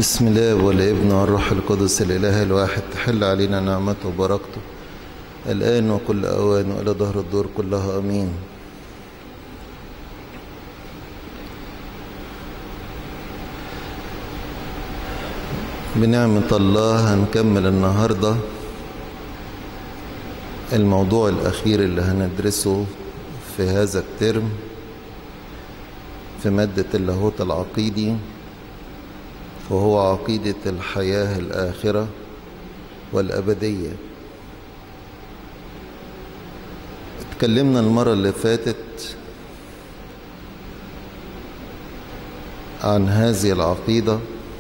بسم الله والابن والروح القدس الإله الواحد تحل علينا نعمته وبركته الآن وكل أوان وإلى ظهر الدور كلها أمين بنعمة الله هنكمل النهاردة الموضوع الأخير اللي هندرسه في هذا الترم في مادة اللاهوت العقيدي وهو عقيدة الحياة الآخرة والأبدية اتكلمنا المرة اللي فاتت عن هذه العقيدة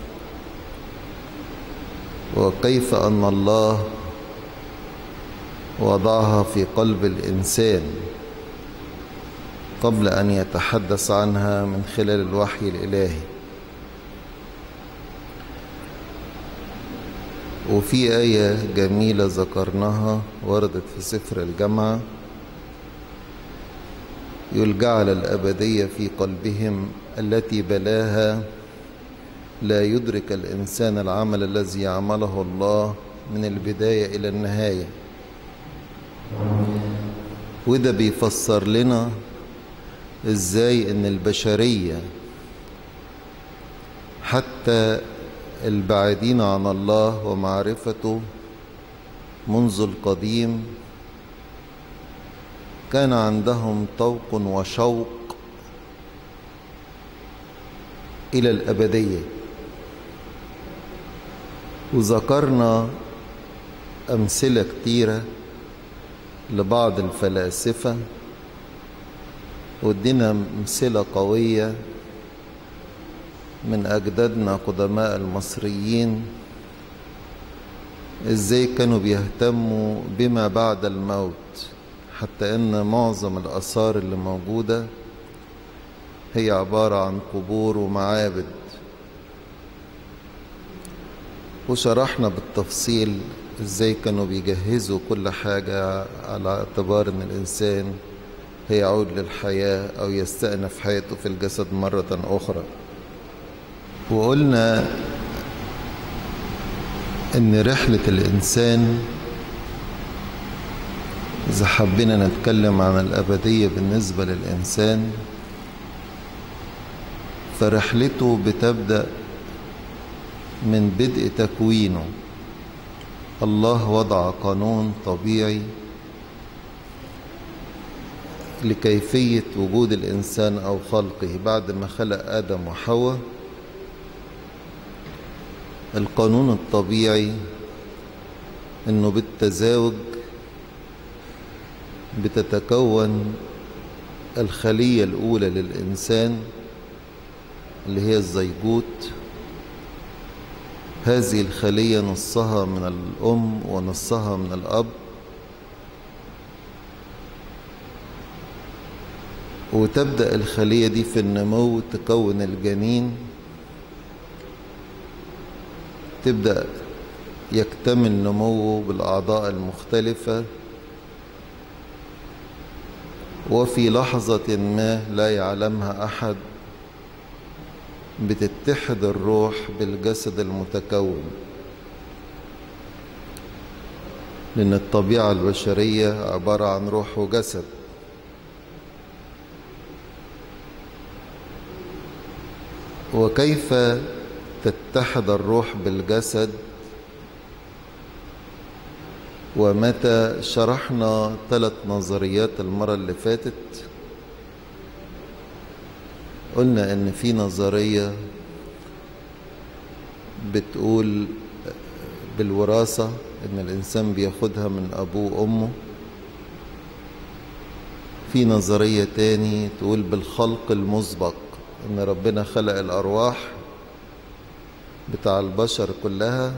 وكيف أن الله وضعها في قلب الإنسان قبل أن يتحدث عنها من خلال الوحي الإلهي وفي آية جميلة ذكرناها وردت في سفر الجامعة يقول جعل الأبدية في قلبهم التي بلاها لا يدرك الإنسان العمل الذي يعمله الله من البداية إلى النهاية وده بيفسر لنا إزاي إن البشرية حتى البعيدين عن الله ومعرفته منذ القديم كان عندهم طوق وشوق إلى الأبدية وذكرنا أمثلة كتيرة لبعض الفلاسفة ودينا أمثلة قوية من أجدادنا قدماء المصريين إزاي كانوا بيهتموا بما بعد الموت حتى إن معظم الآثار اللي موجودة هي عبارة عن قبور ومعابد وشرحنا بالتفصيل إزاي كانوا بيجهزوا كل حاجة على اعتبار إن الإنسان هيعود للحياة أو يستأنف حياته في الجسد مرة أخرى وقلنا ان رحلة الانسان اذا حبينا نتكلم عن الابدية بالنسبة للانسان فرحلته بتبدأ من بدء تكوينه الله وضع قانون طبيعي لكيفية وجود الإنسان أو خلقه بعد ما خلق آدم وحواء القانون الطبيعي انه بالتزاوج بتتكون الخلية الأولى للإنسان اللي هي الزيجوت هذه الخلية نصها من الأم ونصها من الأب وتبدأ الخلية دي في النمو تكون الجنين تبدأ يكتمل نموه بالأعضاء المختلفة وفي لحظة ما لا يعلمها أحد بتتحد الروح بالجسد المتكون لأن الطبيعة البشرية عبارة عن روح وجسد وكيف تتحد الروح بالجسد ومتى شرحنا ثلاث نظريات المرة اللي فاتت قلنا ان في نظرية بتقول بالوراثة ان الانسان بياخدها من ابوه وامه في نظرية تاني تقول بالخلق المسبق ان ربنا خلق الارواح بتاع البشر كلها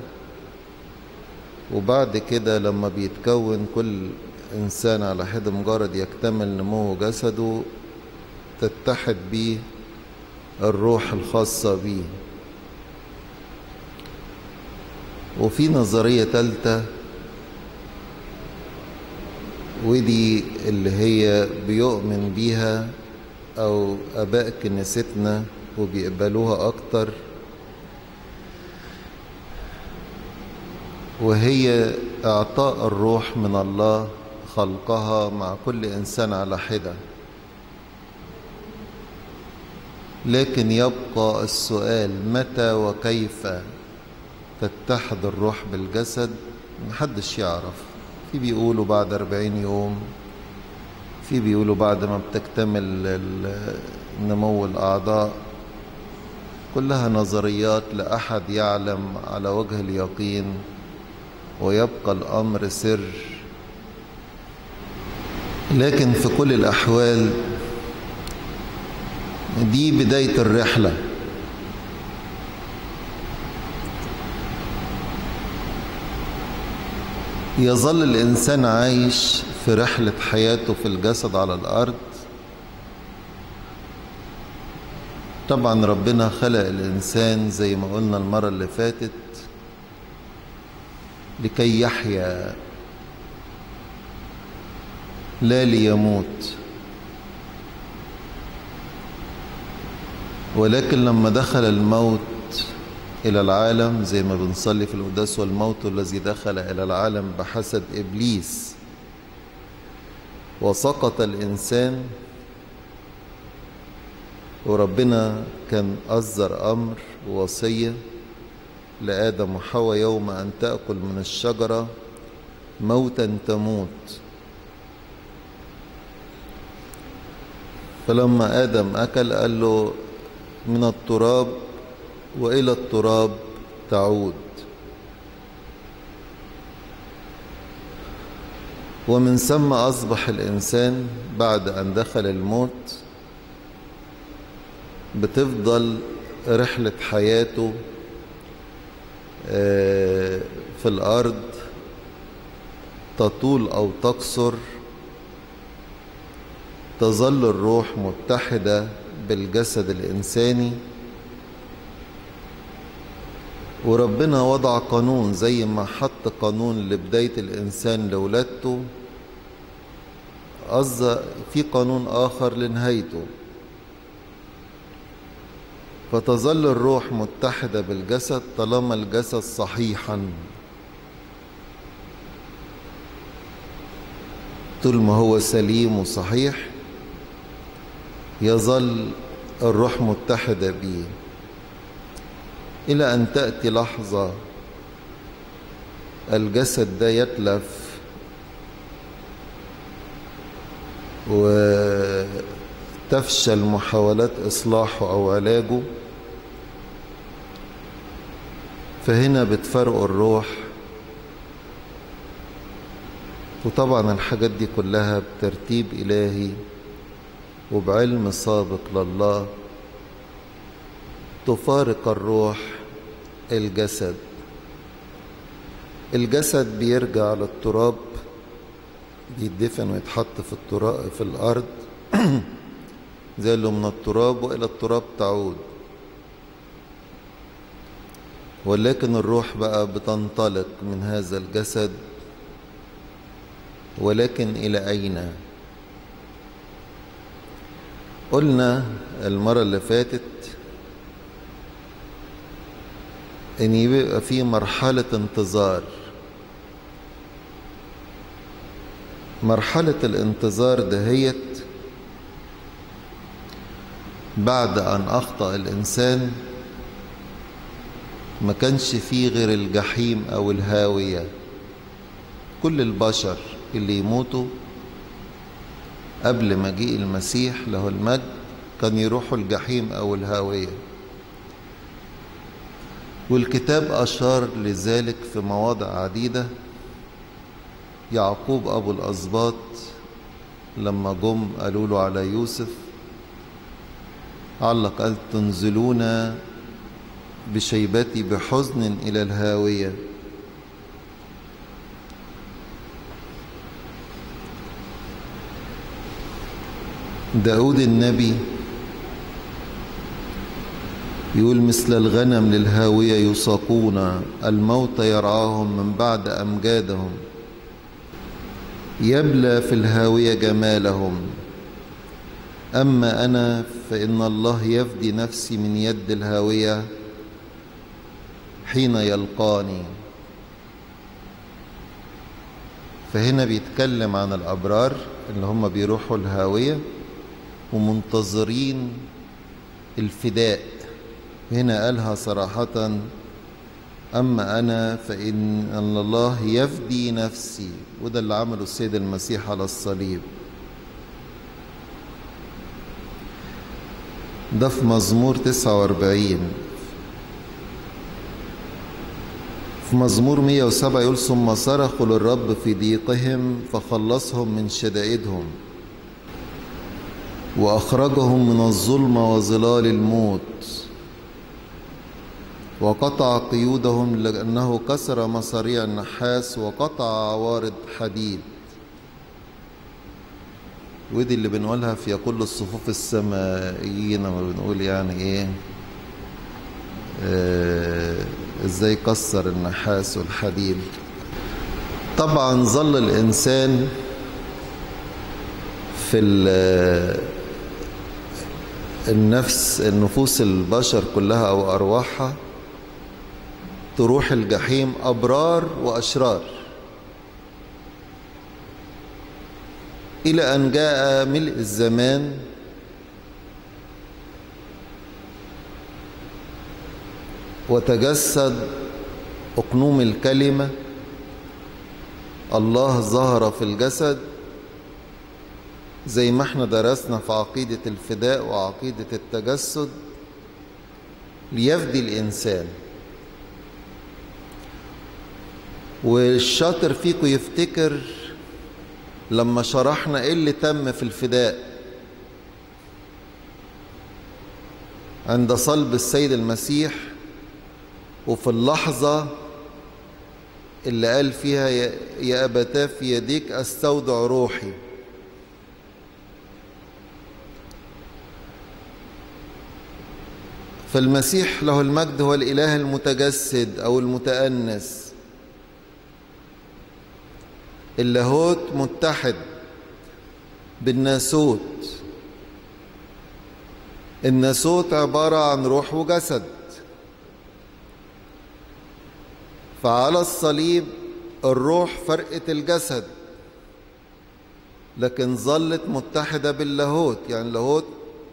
وبعد كده لما بيتكون كل إنسان على حد مجرد يكتمل نمو جسده تتحد بيه الروح الخاصة بيه وفي نظرية تالتة ودي اللي هي بيؤمن بيها أو آباء كنيستنا وبيقبلوها أكتر وهي إعطاء الروح من الله خلقها مع كل إنسان على حدة لكن يبقى السؤال متى وكيف تتحد الروح بالجسد محدش يعرف في بيقولوا بعد أربعين يوم في بيقولوا بعد ما بتكتمل نمو الأعضاء كلها نظريات لا أحد يعلم على وجه اليقين ويبقى الأمر سر لكن في كل الأحوال دي بداية الرحلة يظل الإنسان عايش في رحلة حياته في الجسد على الأرض طبعا ربنا خلق الإنسان زي ما قلنا المرة اللي فاتت لكي يحيا لا ليموت ولكن لما دخل الموت إلى العالم زي ما بنصلي في القداس والموت الذي دخل إلى العالم بحسد إبليس وسقط الإنسان وربنا كان أصدر أمر ووصية لآدم وحواء يوم أن تأكل من الشجرة موتا تموت فلما آدم أكل قال له من التراب وإلى التراب تعود ومن ثم أصبح الإنسان بعد أن دخل الموت بتفضل رحلة حياته في الأرض تطول أو تقصر تظل الروح متحدة بالجسد الإنساني وربنا وضع قانون زي ما حط قانون لبداية الإنسان لولادته قصد في قانون آخر لنهايته فتظل الروح متحدة بالجسد طالما الجسد صحيحا طول ما هو سليم وصحيح يظل الروح متحدة به إلى أن تأتي لحظة الجسد ده يتلف وتفشل محاولات إصلاحه أو علاجه فهنا بتفرق الروح وطبعا الحاجات دي كلها بترتيب إلهي وبعلم سابق لله تفارق الروح الجسد الجسد بيرجع للتراب بيدفن ويتحط في التراب في الارض زي اللي من التراب والى التراب تعود ولكن الروح بقى بتنطلق من هذا الجسد ولكن الى اين قلنا المره اللي فاتت ان يبقى في مرحله انتظار مرحله الانتظار دهيت بعد ان اخطا الانسان ما كانش فيه غير الجحيم او الهاويه كل البشر اللي يموتوا قبل مجيء المسيح له المجد كان يروحوا الجحيم او الهاويه والكتاب أشار لذلك في مواضع عديدة يعقوب أبو الأسباط لما جم قالوا له على يوسف علق قال تنزلون بشيبتي بحزن إلى الهاوية داود النبي يقول مثل الغنم للهاوية يساقون الموت يرعاهم من بعد أمجادهم يبلى في الهاوية جمالهم أما أنا فإن الله يفدي نفسي من يد الهاوية حين يلقاني فهنا بيتكلم عن الأبرار اللي هم بيروحوا الهاوية ومنتظرين الفداء هنا قالها صراحة أما أنا فإن الله يفدي نفسي وده اللي عمله السيد المسيح على الصليب ده في مزمور 49 في مزمور 107 يقول ثم صرخوا للرب في ضيقهم فخلصهم من شدائدهم وأخرجهم من الظلمة وظلال الموت وقطع قيودهم لأنه كسر مصاريع النحاس وقطع عوارض حديد ودي اللي بنقولها في كل الصفوف السمائيين لما بنقول يعني ايه آه ازاي كسر النحاس والحديد طبعا ظل الانسان في النفس النفوس البشر كلها او ارواحها تروح الجحيم ابرار واشرار الى ان جاء ملء الزمان وتجسد اقنوم الكلمه الله ظهر في الجسد زي ما احنا درسنا في عقيده الفداء وعقيده التجسد ليفدي الانسان والشاطر فيكم يفتكر لما شرحنا ايه اللي تم في الفداء عند صلب السيد المسيح وفي اللحظة اللي قال فيها يا أبتاه في يديك أستودع روحي فالمسيح له المجد هو الإله المتجسد أو المتأنس اللاهوت متحد بالناسوت الناسوت عبارة عن روح وجسد فعلى الصليب الروح فرقت الجسد لكن ظلت متحدة باللاهوت يعني اللاهوت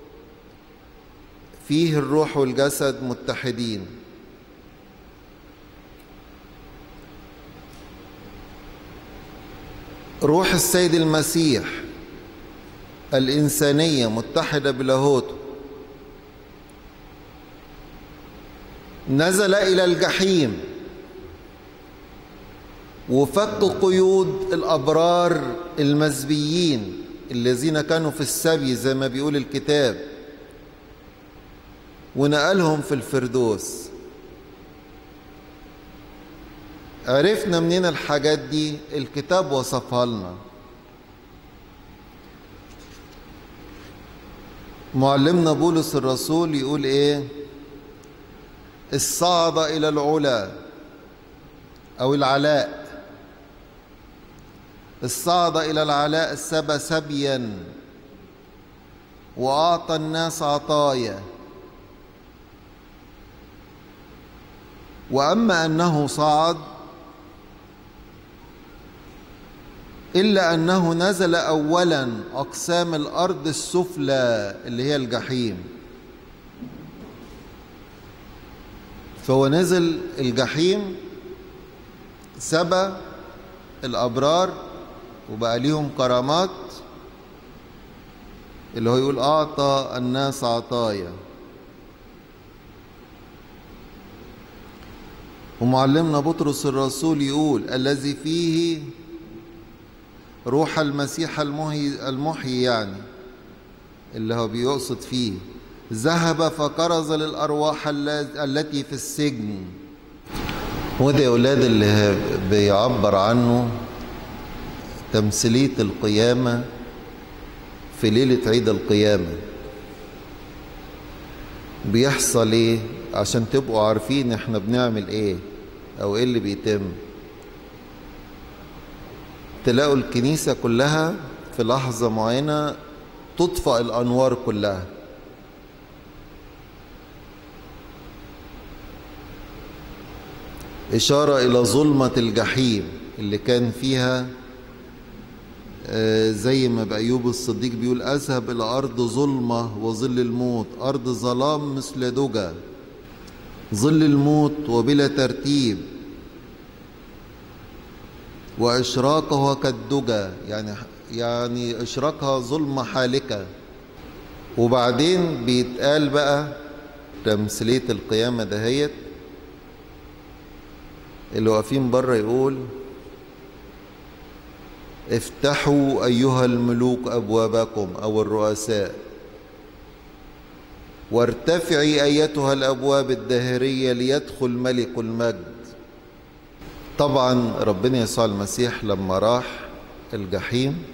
فيه الروح والجسد متحدين روح السيد المسيح الإنسانية متحدة بلاهوته نزل إلى الجحيم وفك قيود الأبرار المزبيين الذين كانوا في السبي زي ما بيقول الكتاب ونقلهم في الفردوس عرفنا منين الحاجات دي الكتاب وصفها لنا معلمنا بولس الرسول يقول ايه الصعد الى العلا او العلاء الصعد الى العلاء سبى سبيا واعطى الناس عطايا واما انه صعد إلا أنه نزل أولا أقسام الأرض السفلى اللي هي الجحيم فهو نزل الجحيم سبى الأبرار وبقى ليهم كرامات اللي هو يقول أعطى الناس عطايا ومعلمنا بطرس الرسول يقول الذي فيه روح المسيح المحيي المحيي يعني اللي هو بيقصد فيه ذهب فكرز للأرواح التي في السجن وده يا أولاد اللي بيعبر عنه تمثيلية القيامة في ليلة عيد القيامة بيحصل ايه عشان تبقوا عارفين احنا بنعمل ايه او ايه اللي بيتم تلاقوا الكنيسة كلها في لحظة معينة تطفأ الأنوار كلها إشارة إلى ظلمة الجحيم اللي كان فيها زي ما بأيوب الصديق بيقول أذهب إلى أرض ظلمة وظل الموت أرض ظلام مثل دجى ظل الموت وبلا ترتيب وإشراقها كالدجى يعني يعني إشراقها ظلمة حالكة وبعدين بيتقال بقى تمثيلية القيامة دهيت اللي واقفين بره يقول افتحوا أيها الملوك أبوابكم أو الرؤساء وارتفعي أيتها الأبواب الداهرية ليدخل ملك المجد طبعا ربنا يسوع المسيح لما راح الجحيم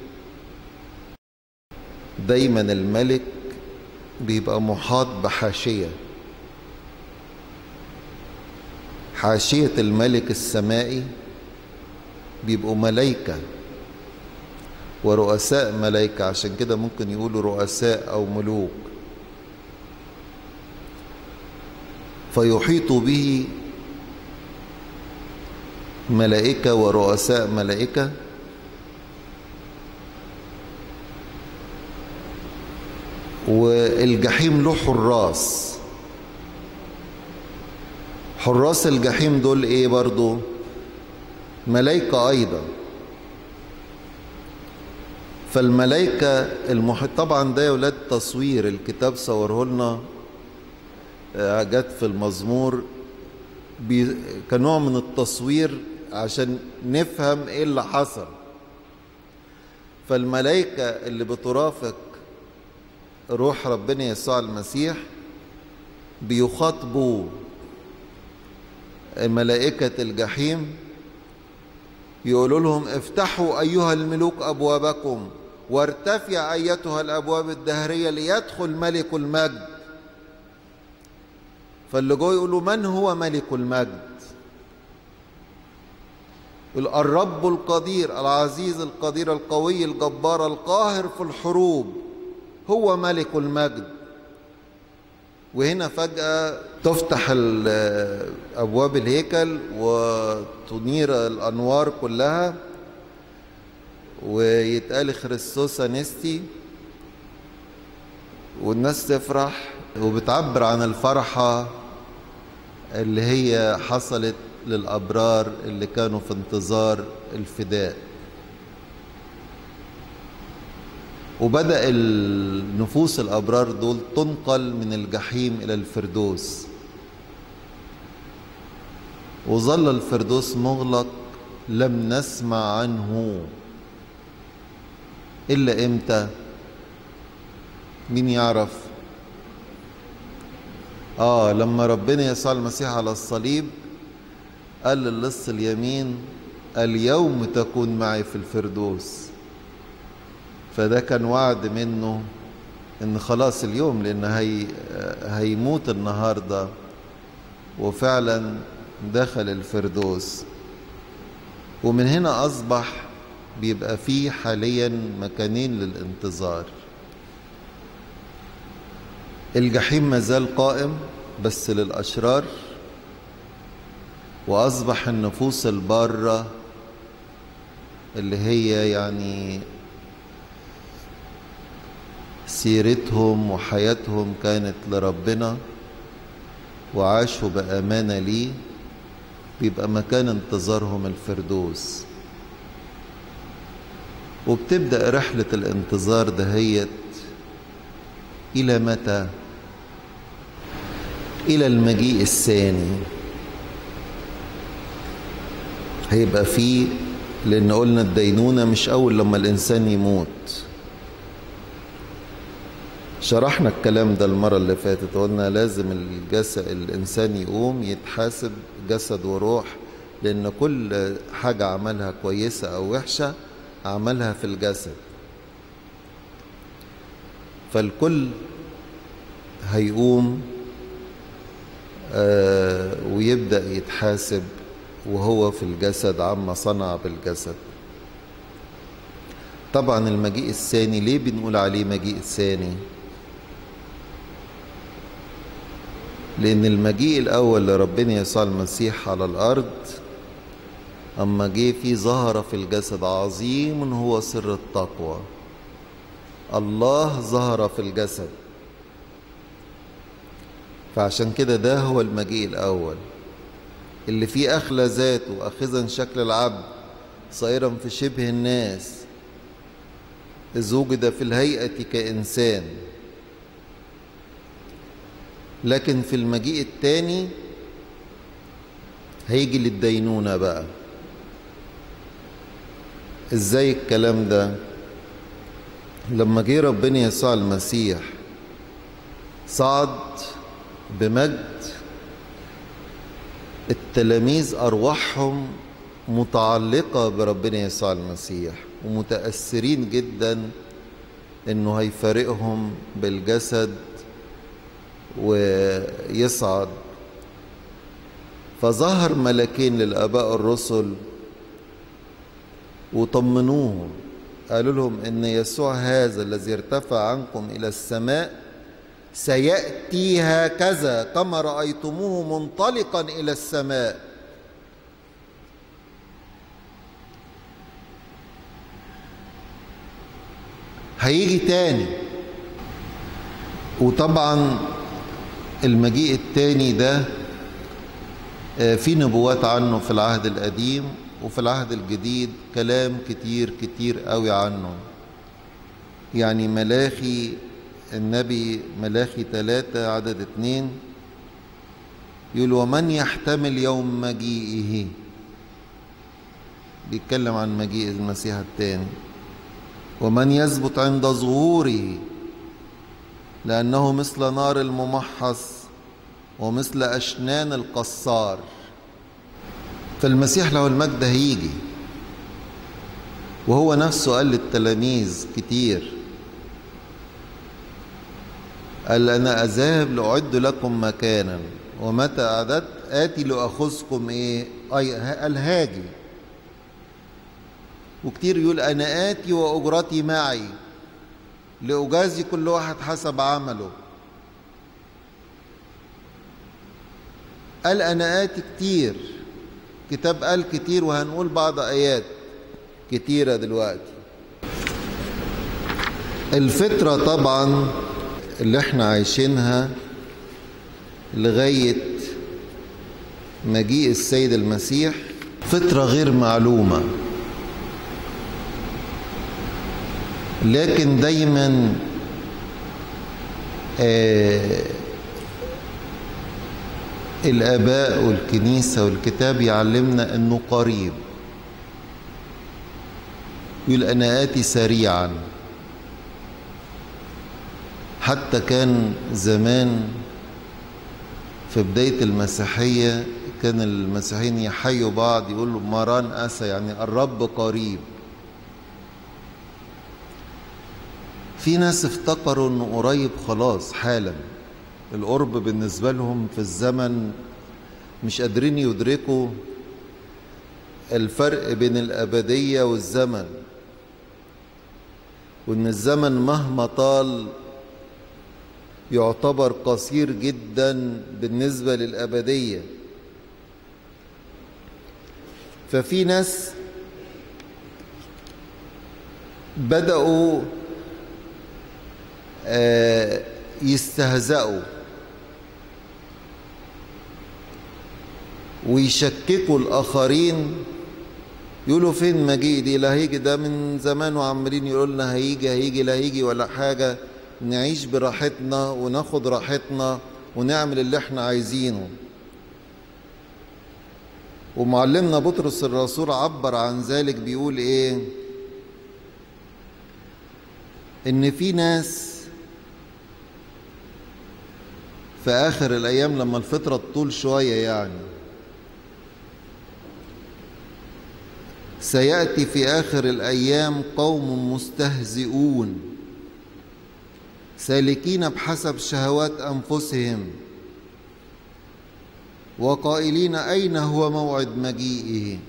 دايما الملك بيبقى محاط بحاشية حاشية الملك السمائي بيبقوا ملايكة ورؤساء ملايكة عشان كده ممكن يقولوا رؤساء أو ملوك فيحيط به ملائكة ورؤساء ملائكة والجحيم له حراس حراس الجحيم دول ايه برضو ملائكة ايضا فالملائكة المحيط طبعا ده يا ولاد تصوير الكتاب صوره لنا جت في المزمور كنوع من التصوير عشان نفهم ايه اللي حصل فالملائكة اللي بترافق روح ربنا يسوع المسيح بيخاطبوا ملائكة الجحيم يقولوا لهم افتحوا أيها الملوك أبوابكم وارتفع أيتها الأبواب الدهرية ليدخل ملك المجد فاللي جوه يقولوا من هو ملك المجد الرب القدير العزيز القدير القوي الجبار القاهر في الحروب هو ملك المجد وهنا فجأة تفتح أبواب الهيكل وتنير الأنوار كلها ويتقال خريستوس أنستي والناس تفرح وبتعبر عن الفرحة اللي هي حصلت للأبرار اللي كانوا في انتظار الفداء وبدأ النفوس الأبرار دول تنقل من الجحيم إلى الفردوس وظل الفردوس مغلق لم نسمع عنه إلا إمتى مين يعرف آه لما ربنا يسوع المسيح على الصليب قال للص اليمين اليوم تكون معي في الفردوس فده كان وعد منه ان خلاص اليوم لان هي هيموت النهارده وفعلا دخل الفردوس ومن هنا اصبح بيبقى فيه حاليا مكانين للانتظار الجحيم مازال قائم بس للاشرار واصبح النفوس الباره اللي هي يعني سيرتهم وحياتهم كانت لربنا وعاشوا بأمانة ليه بيبقى مكان انتظارهم الفردوس وبتبدأ رحلة الانتظار دهيت إلى متى؟ إلى المجيء الثاني هيبقى فيه لأن قلنا الدينونة مش أول لما الإنسان يموت شرحنا الكلام ده المرة اللي فاتت قلنا لازم الجسد الإنسان يقوم يتحاسب جسد وروح لأن كل حاجة عملها كويسة أو وحشة عملها في الجسد فالكل هيقوم آه ويبدأ يتحاسب وهو في الجسد عما صنع بالجسد طبعا المجيء الثاني ليه بنقول عليه مجيء ثاني لأن المجيء الأول لربنا يسوع المسيح على الأرض أما جه في ظهر في الجسد عظيم هو سر التقوى الله ظهر في الجسد فعشان كده ده هو المجيء الأول اللي فيه أخلى ذاته أخذا شكل العبد صائرا في شبه الناس إذ وجد في الهيئة كإنسان لكن في المجيء الثاني هيجي للدينونة بقى ازاي الكلام ده لما جه ربنا يسوع المسيح صعد بمجد التلاميذ أرواحهم متعلقة بربنا يسوع المسيح ومتأثرين جدا إنه هيفارقهم بالجسد ويصعد فظهر ملكين للآباء الرسل وطمنوهم قالوا لهم إن يسوع هذا الذي ارتفع عنكم إلى السماء سيأتي هكذا كما رأيتموه منطلقا إلى السماء هيجي تاني وطبعا المجيء التاني ده في نبوات عنه في العهد القديم وفي العهد الجديد كلام كتير كتير قوي عنه يعني ملاخي النبي ملاخي ثلاثة عدد اتنين يقول ومن يحتمل يوم مجيئه بيتكلم عن مجيء المسيح الثاني ومن يثبت عند ظهوره لأنه مثل نار الممحص ومثل أشنان القصار فالمسيح له المجد هيجي وهو نفسه قال للتلاميذ كتير قال أنا أذهب لأعد لكم مكانا ومتى أعددت آتي لأخذكم إيه أي قال هاجي وكتير يقول أنا آتي وأجرتي معي لأجازي كل واحد حسب عمله قال أنا آتي كتير كتاب قال كتير وهنقول بعض آيات كتيرة دلوقتي الفترة طبعا اللي احنا عايشينها لغاية مجيء السيد المسيح فترة غير معلومة لكن دايما آه الآباء والكنيسة والكتاب يعلمنا أنه قريب يقول أنا آتي سريعا حتى كان زمان في بداية المسيحية كان المسيحيين يحيوا بعض يقولوا مران أسى يعني الرب قريب في ناس افتكروا انه قريب خلاص حالا القرب بالنسبة لهم في الزمن مش قادرين يدركوا الفرق بين الأبدية والزمن وإن الزمن مهما طال يعتبر قصير جدا بالنسبة للأبدية ففي ناس بدأوا يستهزأوا ويشككوا الآخرين يقولوا فين مجيء دي لا هيجي ده من زمان وعمالين يقولوا لنا هيجي هيجي لا هيجي ولا حاجة نعيش براحتنا وناخد راحتنا ونعمل اللي احنا عايزينه ومعلمنا بطرس الرسول عبر عن ذلك بيقول ايه ان في ناس في اخر الايام لما الفتره تطول شويه يعني سياتي في اخر الايام قوم مستهزئون سالكين بحسب شهوات انفسهم وقائلين اين هو موعد مجيئه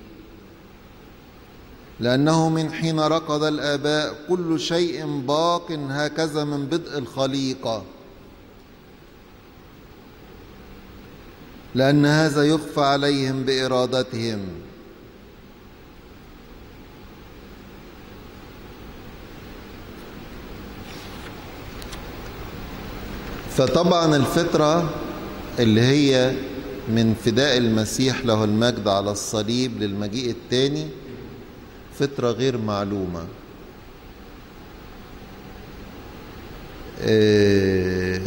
لانه من حين رقد الاباء كل شيء باق هكذا من بدء الخليقه لأن هذا يخفى عليهم بإرادتهم فطبعا الفترة اللي هي من فداء المسيح له المجد على الصليب للمجيء الثاني فترة غير معلومة إيه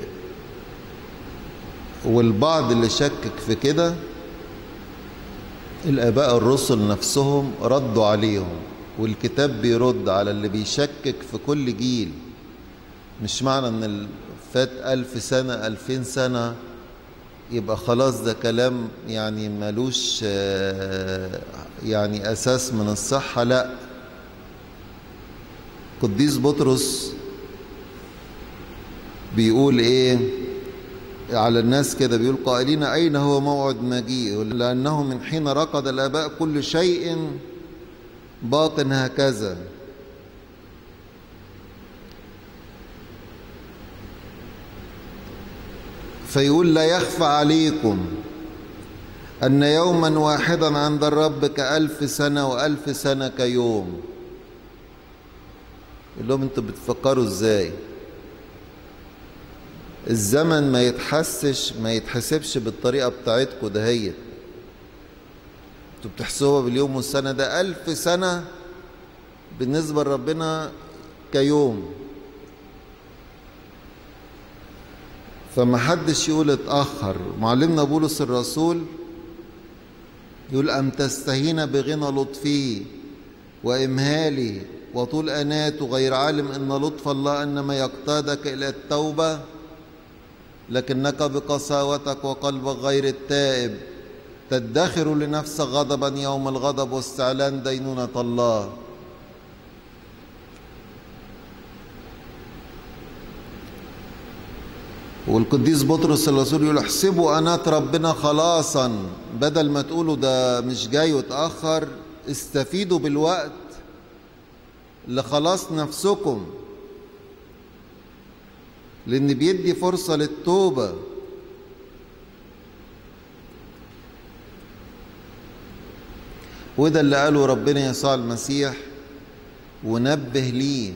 والبعض اللي شكك في كده الآباء الرسل نفسهم ردوا عليهم والكتاب بيرد على اللي بيشكك في كل جيل مش معنى ان فات ألف سنة ألفين سنة يبقى خلاص ده كلام يعني ملوش يعني أساس من الصحة لا قديس بطرس بيقول ايه على الناس كده بيقول قائلين أين هو موعد مجيء لأنه من حين رقد الآباء كل شيء باق هكذا فيقول لا يخفى عليكم أن يوما واحدا عند الرب كألف سنة وألف سنة كيوم يقول لهم انتوا بتفكروا ازاي الزمن ما يتحسش ما يتحسبش بالطريقة بتاعتكم دهيت انتوا بتحسبوها باليوم والسنة ده ألف سنة بالنسبة لربنا كيوم فما حدش يقول اتأخر معلمنا بولس الرسول يقول أم تستهين بغنى لطفي وإمهالي وطول أناته غير عالم أن لطف الله أنما يقتادك إلى التوبة لكنك بقساوتك وقلبك غير التائب تدخر لنفسك غضبا يوم الغضب واستعلان دينونة الله والقديس بطرس الرسول يقول احسبوا أنات ربنا خلاصا بدل ما تقولوا ده مش جاي وتأخر استفيدوا بالوقت لخلاص نفسكم لأن بيدي فرصة للتوبة وده اللي قاله ربنا يسوع المسيح ونبه ليه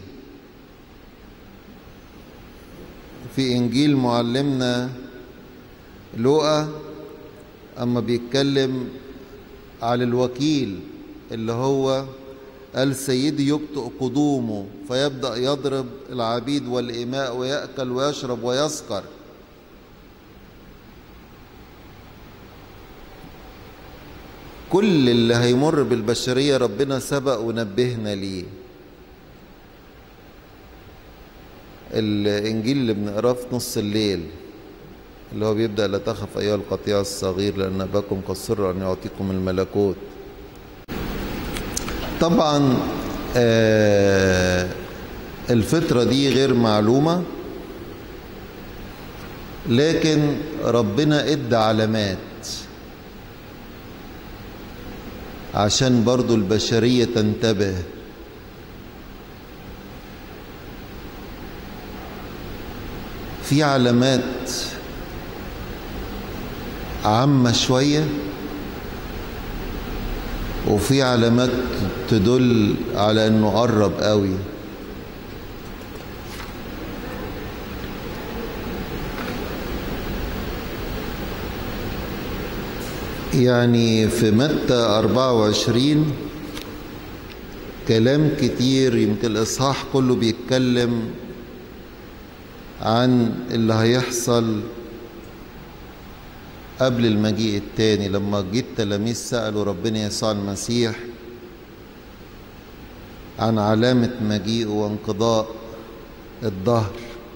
في إنجيل معلمنا لوقا أما بيتكلم على الوكيل اللي هو قال سيدي يبطئ قدومه فيبدأ يضرب العبيد والإماء ويأكل ويشرب ويسكر كل اللي هيمر بالبشرية ربنا سبق ونبهنا ليه الإنجيل اللي بنقراه في نص الليل اللي هو بيبدأ لا تخف أيها القطيع الصغير لأن أباكم قد سر أن يعطيكم الملكوت طبعا آه الفترة دي غير معلومة لكن ربنا ادى علامات عشان برضو البشرية تنتبه في علامات عامة شوية وفي علامات تدل على انه قرب قوي يعني في متى 24 كلام كتير يمكن الإصحاح كله بيتكلم عن اللي هيحصل قبل المجيء التاني لما جه التلاميذ سألوا ربنا يسوع المسيح عن علامة مجيئه وانقضاء الظهر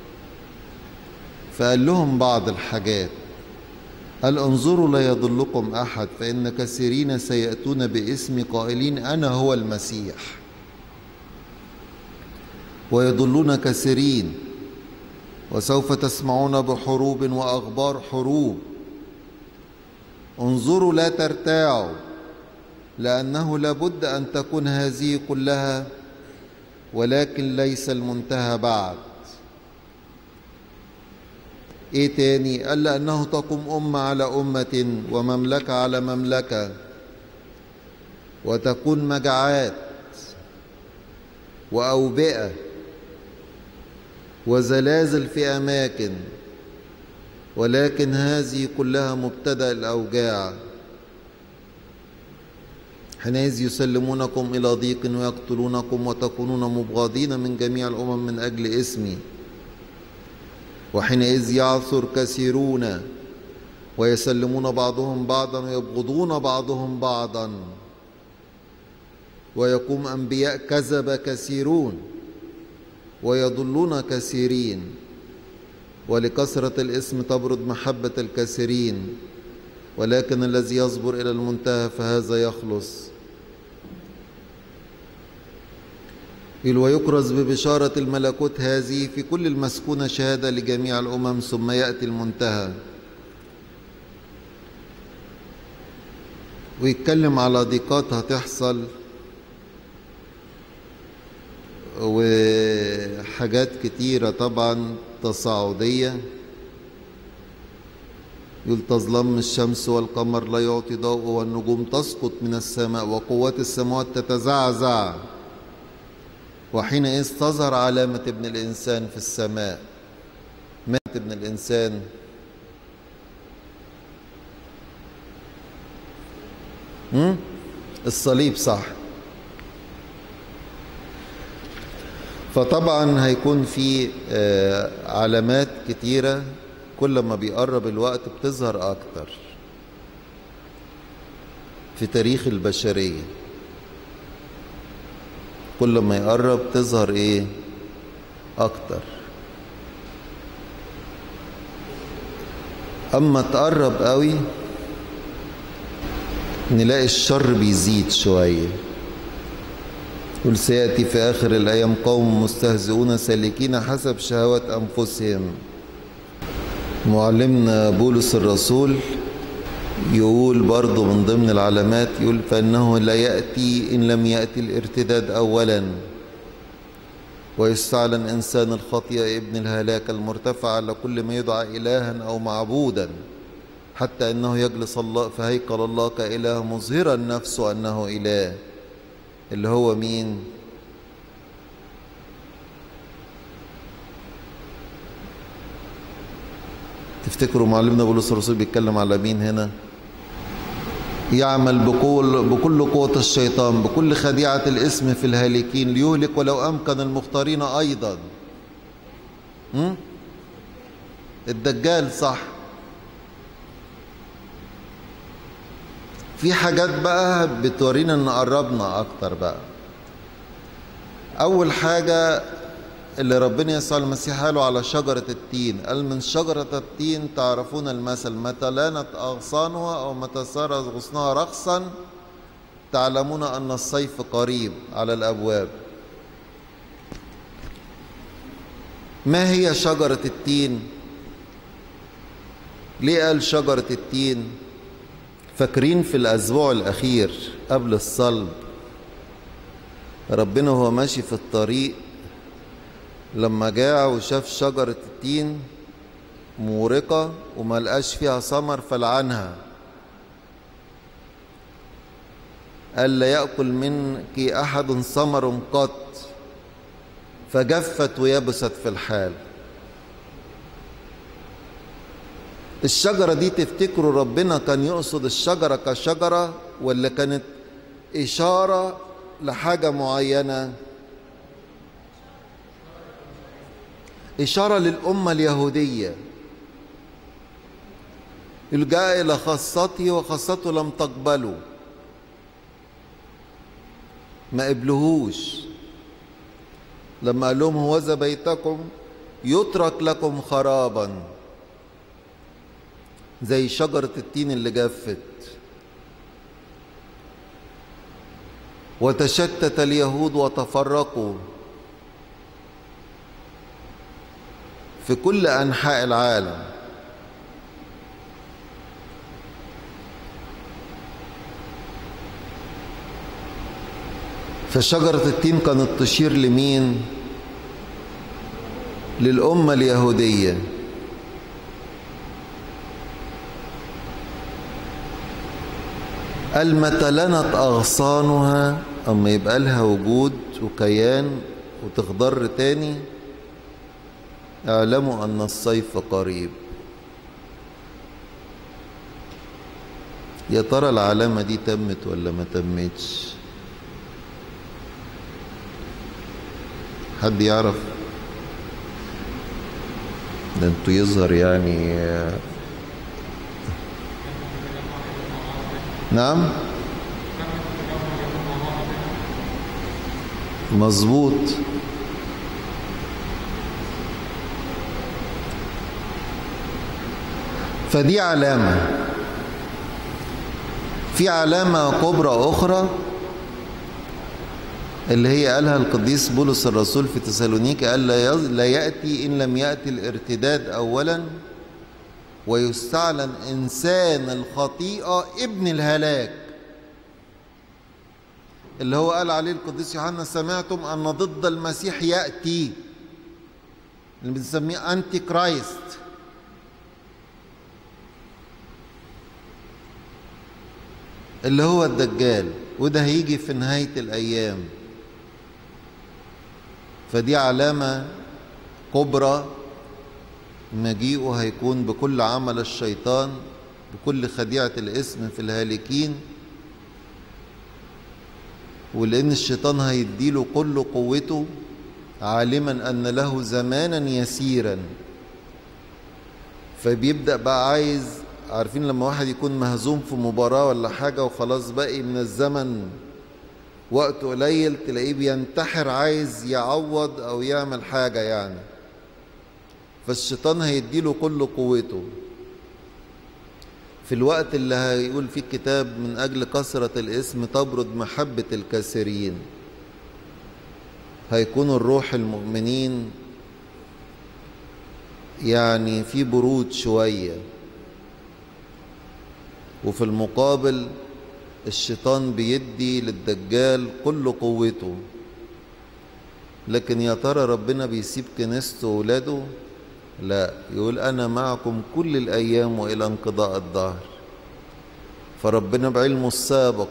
فقال لهم بعض الحاجات قال انظروا لا يضلكم أحد فإن كثيرين سيأتون باسم قائلين أنا هو المسيح ويضلون كثيرين وسوف تسمعون بحروب وأخبار حروب انظروا لا ترتاعوا لأنه لابد أن تكون هذه كلها ولكن ليس المنتهى بعد ايه تاني قال لأنه تقوم أمة على أمة ومملكة على مملكة وتكون مجاعات وأوبئة وزلازل في أماكن ولكن هذه كلها مبتدا الاوجاع حينئذ يسلمونكم الى ضيق ويقتلونكم وتكونون مبغضين من جميع الامم من اجل اسمي وحينئذ يعثر كثيرون ويسلمون بعضهم بعضا ويبغضون بعضهم بعضا ويقوم انبياء كذب كثيرون ويضلون كثيرين ولكثره الاسم تبرد محبه الكثيرين ولكن الذي يصبر الى المنتهى فهذا يخلص ويكرز ببشاره الملكوت هذه في كل المسكونه شهاده لجميع الامم ثم ياتي المنتهى ويتكلم على ضيقات هتحصل وحاجات كتيرة طبعا تصاعدية يقول تظلم الشمس والقمر لا يعطي ضوء والنجوم تسقط من السماء وقوات السماوات تتزعزع وحينئذ تظهر علامة ابن الإنسان في السماء مات ابن الإنسان هم؟ الصليب صح فطبعا هيكون في علامات كتيرة كل ما بيقرب الوقت بتظهر أكتر في تاريخ البشرية كل ما يقرب تظهر ايه أكتر أما تقرب قوي نلاقي الشر بيزيد شويه قل سيأتي في آخر الأيام قوم مستهزئون سالكين حسب شهوات أنفسهم معلمنا بولس الرسول يقول برضه من ضمن العلامات يقول فإنه لا يأتي إن لم يأتي الارتداد أولا ويستعلن إنسان الخطيئة ابن الهلاك المرتفع على كل ما يدعى إلها أو معبودا حتى أنه يجلس الله في هيكل الله كإله مظهرا نفسه أنه إله اللي هو مين تفتكروا معلمنا بولس الرسول بيتكلم على مين هنا يعمل بقول بكل قوة الشيطان بكل خديعة الاسم في الهالكين ليهلك ولو أمكن المختارين أيضا م? الدجال صح في حاجات بقى بتورينا ان قربنا اكتر بقى اول حاجة اللي ربنا يسوع المسيح قاله على شجرة التين قال من شجرة التين تعرفون المثل متى لانت أغصانها أو متى صار غصنها رخصا تعلمون أن الصيف قريب على الأبواب ما هي شجرة التين ليه قال شجرة التين فاكرين في الأسبوع الأخير قبل الصلب ربنا وهو ماشي في الطريق لما جاع وشاف شجرة التين مورقة وما لقاش فيها ثمر فلعنها قال لا يأكل منك أحد ثمر قط فجفت ويبست في الحال الشجرة دي تفتكروا ربنا كان يقصد الشجرة كشجرة ولا كانت إشارة لحاجة معينة إشارة للأمة اليهودية جاء إلى خاصته وخاصته لم تقبله ما قبلهوش لما قال لهم هوذا بيتكم يترك لكم خرابا زي شجرة التين اللي جفت وتشتت اليهود وتفرقوا في كل أنحاء العالم فشجرة التين كانت تشير لمين؟ للأمة اليهودية المتلنت أغصانها أما يبقى لها وجود وكيان وتخضر تاني اعلموا أن الصيف قريب يا ترى العلامة دي تمت ولا ما تمتش حد يعرف ده انتوا يظهر يعني نعم مظبوط فدي علامة في علامة كبرى أخرى اللي هي قالها القديس بولس الرسول في تسالونيك قال لا يأتي إن لم يأتي الارتداد أولا ويستعلن إنسان الخطيئة ابن الهلاك اللي هو قال عليه القديس يوحنا سمعتم أن ضد المسيح يأتي اللي بنسميه أنتي كرايست اللي هو الدجال وده هيجي في نهاية الأيام فدي علامة كبرى مجيئه هيكون بكل عمل الشيطان بكل خديعة الاسم في الهالكين ولأن الشيطان هيديله كل قوته عالما أن له زمانا يسيرا فبيبدأ بقى عايز عارفين لما واحد يكون مهزوم في مباراة ولا حاجة وخلاص باقي من الزمن وقت قليل تلاقيه بينتحر عايز يعوض أو يعمل حاجة يعني فالشيطان هيديله كل قوته في الوقت اللي هيقول فيه الكتاب من أجل كثرة الاسم تبرد محبة الكثيرين هيكون الروح المؤمنين يعني في برود شويه وفي المقابل الشيطان بيدي للدجال كل قوته لكن يا ترى ربنا بيسيب كنيسته وولاده لا يقول انا معكم كل الايام والى انقضاء الدهر فربنا بعلمه السابق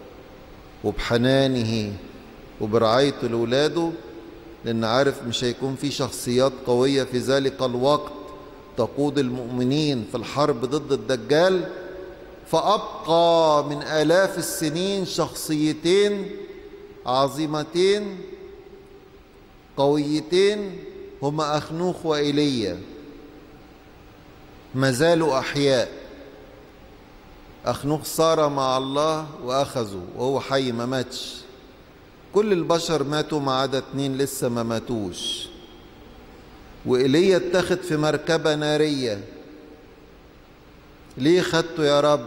وبحنانه وبرعايته لاولاده لان عارف مش هيكون في شخصيات قويه في ذلك الوقت تقود المؤمنين في الحرب ضد الدجال فأبقى من آلاف السنين شخصيتين عظيمتين قويتين هما أخنوخ وإيليا ما زالوا أحياء أخنوخ صار مع الله وأخذوا وهو حي ما ماتش كل البشر ماتوا ما عدا اتنين لسه ما ماتوش وإيليا اتخذ في مركبة نارية ليه خدته يا رب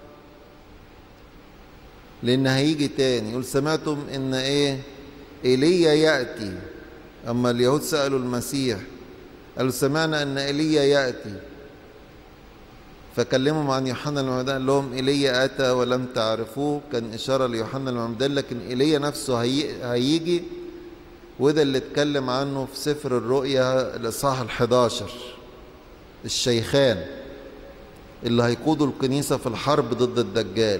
لان هيجي تاني يقول سمعتم ان ايه ايليا ياتي اما اليهود سالوا المسيح قالوا سمعنا ان ايليا ياتي فكلمهم عن يوحنا المعمدان قال لهم ايليا اتى ولم تعرفوه كان اشاره ليوحنا المعمدان لكن ايليا نفسه هي... هيجي وده اللي اتكلم عنه في سفر الرؤيا الاصحاح ال11 الشيخان اللي هيقودوا الكنيسة في الحرب ضد الدجال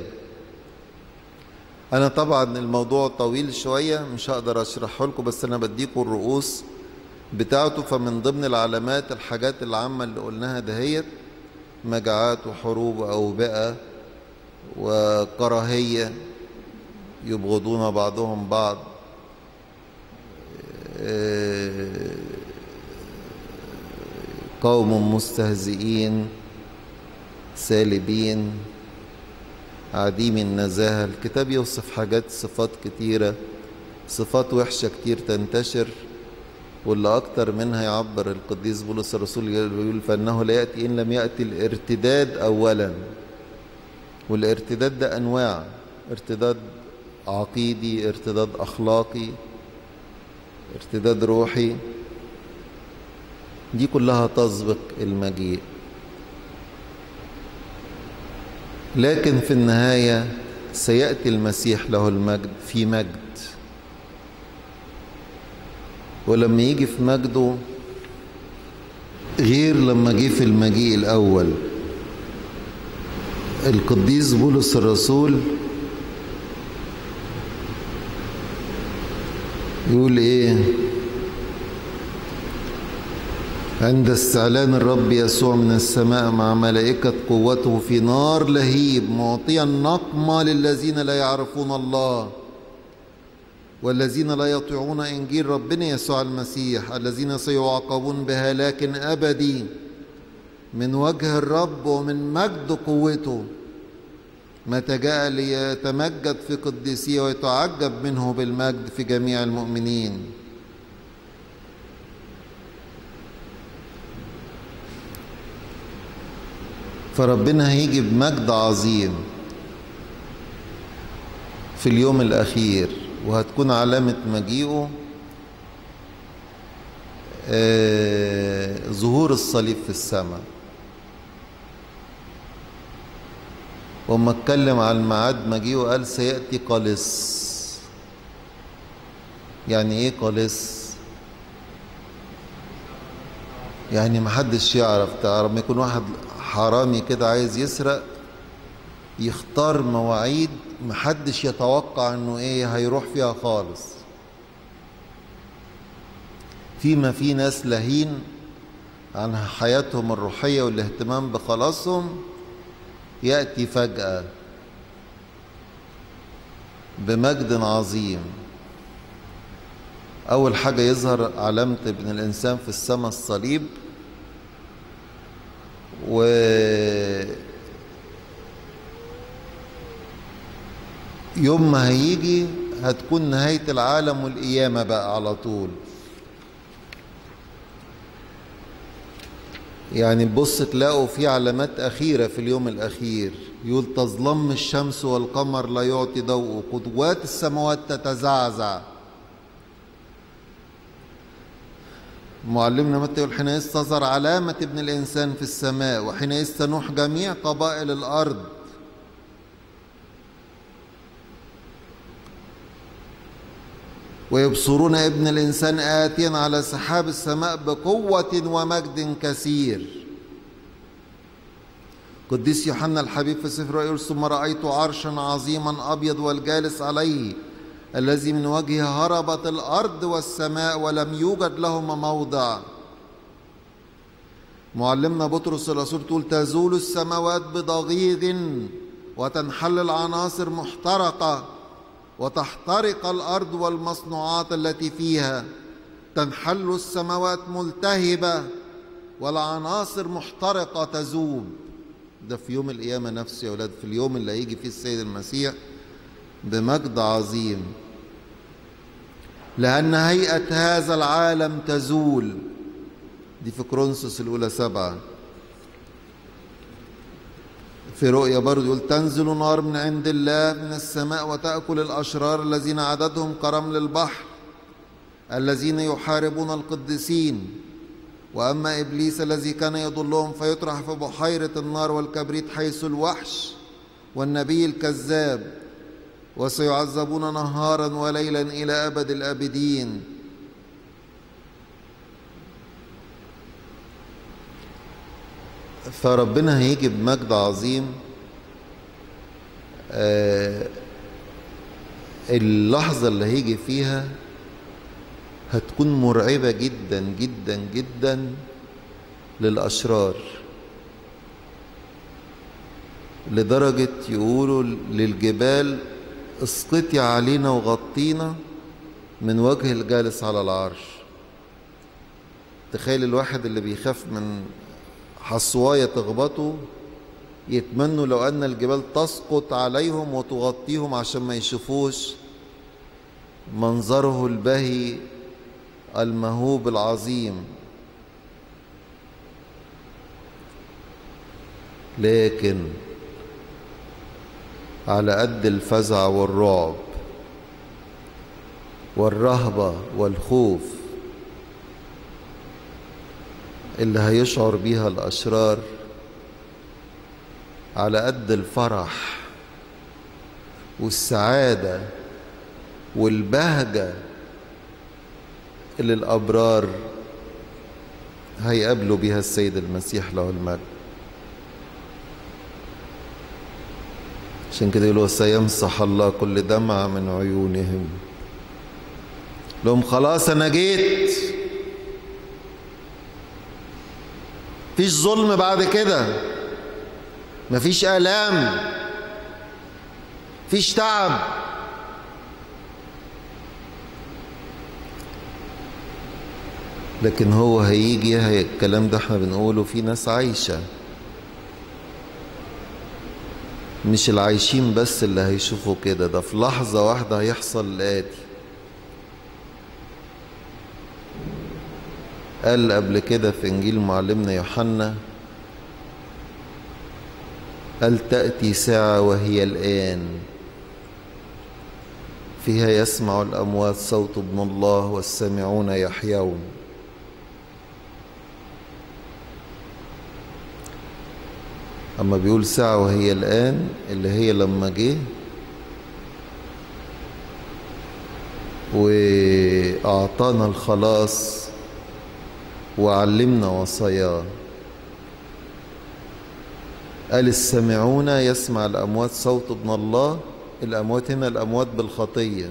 أنا طبعا الموضوع طويل شوية مش هقدر أشرحه لكم بس أنا بديكم الرؤوس بتاعته فمن ضمن العلامات الحاجات العامة اللي قلناها دهيت مجاعات وحروب وأوبئة وكراهية يبغضون بعضهم بعض قوم مستهزئين سالبين عديم النزاهة الكتاب يوصف حاجات صفات كتيرة صفات وحشة كتير تنتشر واللي أكتر منها يعبر القديس بولس الرسول يقول فإنه لا يأتي إن لم يأتي الارتداد أولا والارتداد ده أنواع ارتداد عقيدي ارتداد أخلاقي ارتداد روحي دي كلها تسبق المجيء لكن في النهاية سيأتي المسيح له المجد في مجد ولما يجي في مجده غير لما جه في المجيء الأول القديس بولس الرسول يقول ايه عند استعلان الرب يسوع من السماء مع ملائكة قوته في نار لهيب معطيا نقمة للذين لا يعرفون الله والذين لا يطيعون إنجيل ربنا يسوع المسيح الذين سيعاقبون بهلاك أبدي من وجه الرب ومن مجد قوته متى جاء ليتمجد في قديسيه ويتعجب منه بالمجد في جميع المؤمنين فربنا هيجي بمجد عظيم في اليوم الأخير وهتكون علامة مجيئه آه ظهور الصليب في السماء وما اتكلم على الميعاد مجيئه قال سيأتي قلص يعني ايه قلص يعني محدش يعرف تعرف ما يكون واحد حرامي كده عايز يسرق يختار مواعيد محدش يتوقع انه ايه هيروح فيها خالص فيما في ناس لهين عن حياتهم الروحية والاهتمام بخلاصهم يأتي فجأة بمجد عظيم أول حاجة يظهر علامة ابن الإنسان في السماء الصليب و يوم ما هيجي هتكون نهاية العالم والقيامة بقى على طول يعني بص تلاقوا في علامات أخيرة في اليوم الأخير يقول تظلم الشمس والقمر لا يعطي ضوء قدوات السماوات تتزعزع معلمنا متى يقول حينئذ تظهر علامة ابن الإنسان في السماء وحينئذ تنوح جميع قبائل الأرض ويبصرون ابن الإنسان آتيا على سحاب السماء بقوة ومجد كثير قديس يوحنا الحبيب في سفر يقول ثم رأيت عرشا عظيما أبيض والجالس عليه الذي من وجهه هربت الأرض والسماء ولم يوجد لهما موضع معلمنا بطرس الرسول تقول تزول السماوات بضغيغ وتنحل العناصر محترقة وتحترق الأرض والمصنوعات التي فيها تنحل السماوات ملتهبة والعناصر محترقة تذوب ده في يوم القيامة نفسه يا أولاد في اليوم اللي هيجي فيه السيد المسيح بمجد عظيم لأن هيئة هذا العالم تزول دي في كرونسوس الأولى سبعة في رؤيا برضه يقول تنزل نار من عند الله من السماء وتأكل الأشرار الذين عددهم كرمل البحر الذين يحاربون القديسين وأما إبليس الذي كان يضلهم فيطرح في بحيرة النار والكبريت حيث الوحش والنبي الكذاب وسيعذبون نهارا وليلا إلى أبد الآبدين فربنا هيجي بمجد عظيم آه اللحظة اللي هيجي فيها هتكون مرعبة جدا جدا جدا للأشرار لدرجة يقولوا للجبال اسقطي علينا وغطينا من وجه الجالس على العرش تخيل الواحد اللي بيخاف من حصواية تخبطه يتمنوا لو أن الجبال تسقط عليهم وتغطيهم عشان ما يشوفوش منظره البهي المهوب العظيم لكن على قد الفزع والرعب والرهبة والخوف اللي هيشعر بيها الأشرار على قد الفرح والسعادة والبهجة اللي الأبرار هيقابلوا بيها السيد المسيح له المجد عشان كده يقولوا سيمسح الله كل دمعة من عيونهم لهم خلاص أنا جيت مفيش ظلم بعد كده مفيش آلام مفيش تعب لكن هو هيجي هي الكلام ده احنا بنقوله في ناس عايشة مش العايشين بس اللي هيشوفوا كده ده في لحظة واحدة هيحصل الآتي قال قبل كده في إنجيل معلمنا يوحنا قال تأتي ساعة وهي الآن فيها يسمع الأموات صوت ابن الله والسامعون يحيون أما بيقول ساعة وهي الآن اللي هي لما جه وأعطانا الخلاص وعلمنا وصاياه قال السامعون يسمع الأموات صوت ابن الله الأموات هنا الأموات بالخطية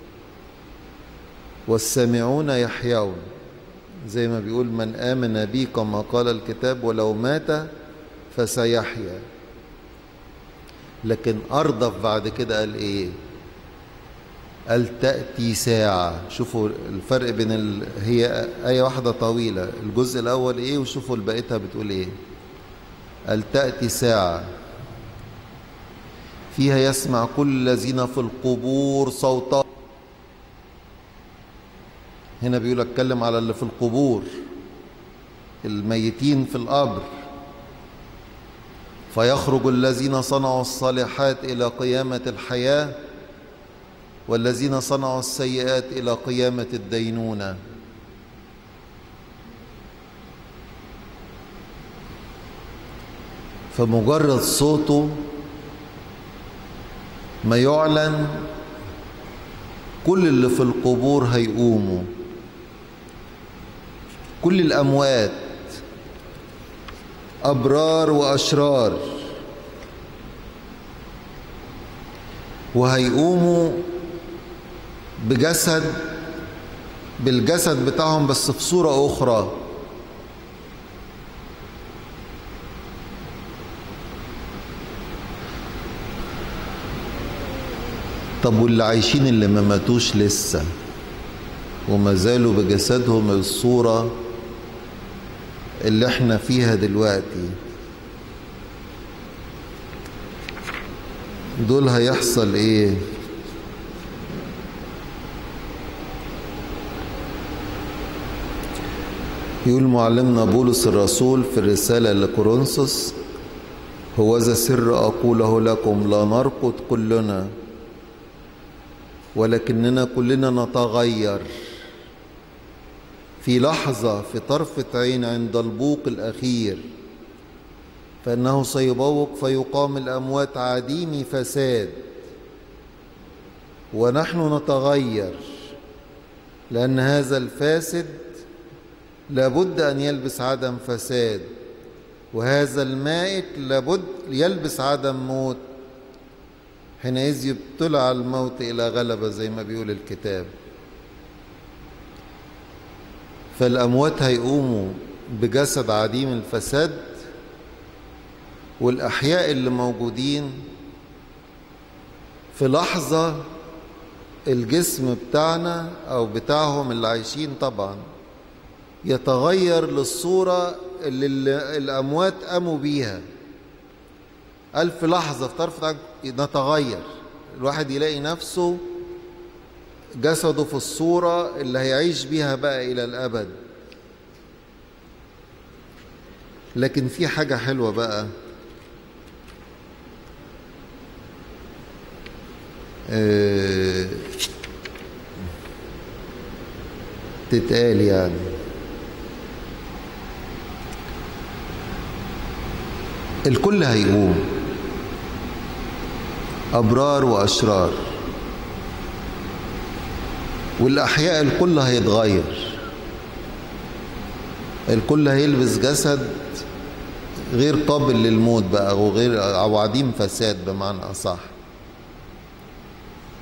والسامعون يحيون زي ما بيقول من آمن بي كما قال الكتاب ولو مات فسيحيا لكن أرضف بعد كده قال إيه قال تأتي ساعة شوفوا الفرق بين ال... هي آية واحدة طويلة الجزء الأول إيه وشوفوا بقيتها بتقول إيه قال تأتي ساعة فيها يسمع كل الذين في القبور صوتا هنا بيقول اتكلم على اللي في القبور الميتين في القبر فيخرج الذين صنعوا الصالحات إلى قيامة الحياة والذين صنعوا السيئات إلى قيامة الدينونة فمجرد صوته ما يعلن كل اللي في القبور هيقوموا كل الأموات أبرار وأشرار وهيقوموا بجسد بالجسد بتاعهم بس في صورة أخرى طب واللي عايشين اللي ما ماتوش لسه وما زالوا بجسدهم الصورة اللي احنا فيها دلوقتي دول هيحصل ايه يقول معلمنا بولس الرسول في الرسالة لكورنثوس هو ذا سر أقوله لكم لا نرقد كلنا ولكننا كلنا نتغير في لحظة في طرفة عين عند البوق الأخير فإنه سيبوق فيقام الأموات عديم فساد ونحن نتغير لأن هذا الفاسد لابد أن يلبس عدم فساد وهذا المائت لابد يلبس عدم موت حينئذ يبتلع الموت إلى غلبة زي ما بيقول الكتاب فالأموات هيقوموا بجسد عديم الفساد والأحياء اللي موجودين في لحظة الجسم بتاعنا أو بتاعهم اللي عايشين طبعا يتغير للصورة اللي الأموات قاموا بيها ألف لحظة في طرف نتغير الواحد يلاقي نفسه جسده في الصورة اللي هيعيش بيها بقى إلى الأبد لكن في حاجة حلوة بقى اه تتقال يعني الكل هيقوم أبرار وأشرار والأحياء الكل هيتغير الكل هيلبس جسد غير قابل للموت بقى أو غير أو عديم فساد بمعنى أصح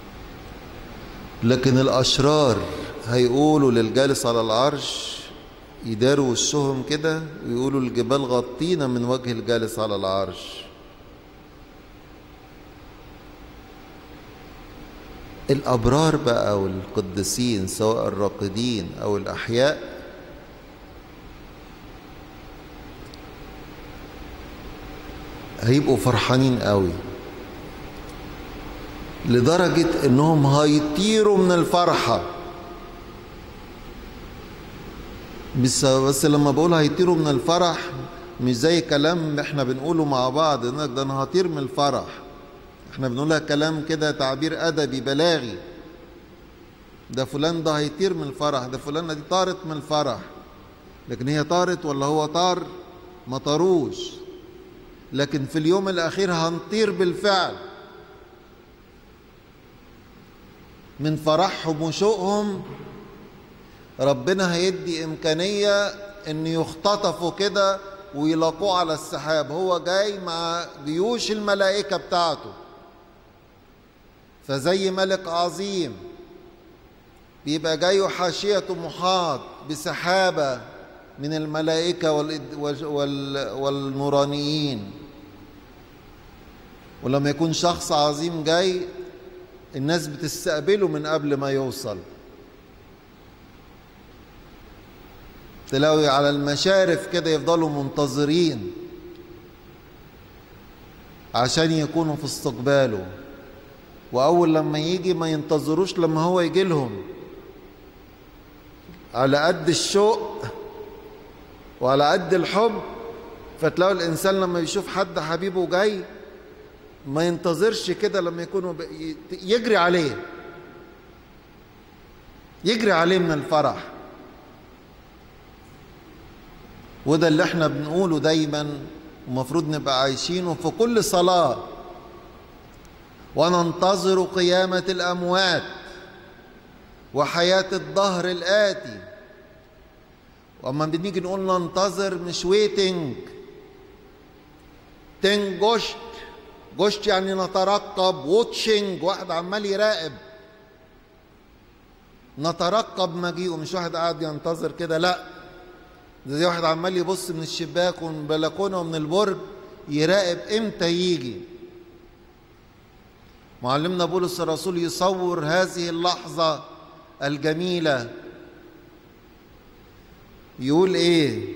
لكن الأشرار هيقولوا للجالس على العرش يداروا وشهم كده ويقولوا الجبال غطينا من وجه الجالس على العرش الأبرار بقى والقديسين سواء الراقدين أو الأحياء هيبقوا فرحانين قوي لدرجة انهم هيطيروا من الفرحة بس, بس لما بقول هيطيروا من الفرح مش زي كلام احنا بنقوله مع بعض انك ده انا هطير من الفرح احنا بنقولها كلام كده تعبير ادبي بلاغي ده فلان ده هيطير من الفرح ده فلانة دي طارت من الفرح لكن هي طارت ولا هو طار ما طاروش لكن في اليوم الأخير هنطير بالفعل من فرحهم وشوقهم ربنا هيدي إمكانية إن يختطفوا كده ويلاقوه على السحاب هو جاي مع جيوش الملائكة بتاعته فزي ملك عظيم بيبقى جاي حاشيته محاط بسحابة من الملائكة والنورانيين ولما يكون شخص عظيم جاي الناس بتستقبله من قبل ما يوصل تلاقي على المشارف كده يفضلوا منتظرين عشان يكونوا في استقباله وأول لما يجي ما ينتظروش لما هو يجي لهم على قد الشوق وعلى قد الحب فتلاقوا الإنسان لما يشوف حد حبيبه جاي ما ينتظرش كده لما يكونوا يجري عليه يجري عليه من الفرح وده اللي احنا بنقوله دايما ومفروض نبقى عايشينه في كل صلاة وننتظر قيامة الأموات وحياة الظهر الآتي وأما بنيجي نقول ننتظر مش ويتنج تنجشت جشت يعني نترقب واتشنج واحد عمال يراقب نترقب مجيئه مش واحد قاعد ينتظر كده لا ده زي واحد عمال يبص من الشباك ومن البلكونه ومن البرج يراقب امتى يجي معلمنا بولس الرسول يصور هذه اللحظه الجميله يقول ايه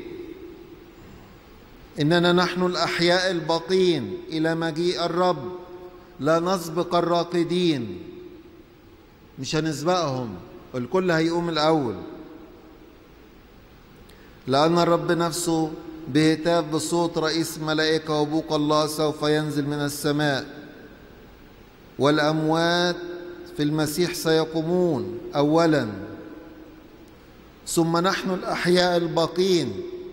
اننا نحن الاحياء الباقين الى مجيء الرب لا نسبق الراقدين مش هنسبقهم الكل هيقوم الاول لان الرب نفسه بهتاف بصوت رئيس ملائكه وبوق الله سوف ينزل من السماء والاموات في المسيح سيقومون اولا ثم نحن الاحياء الباقين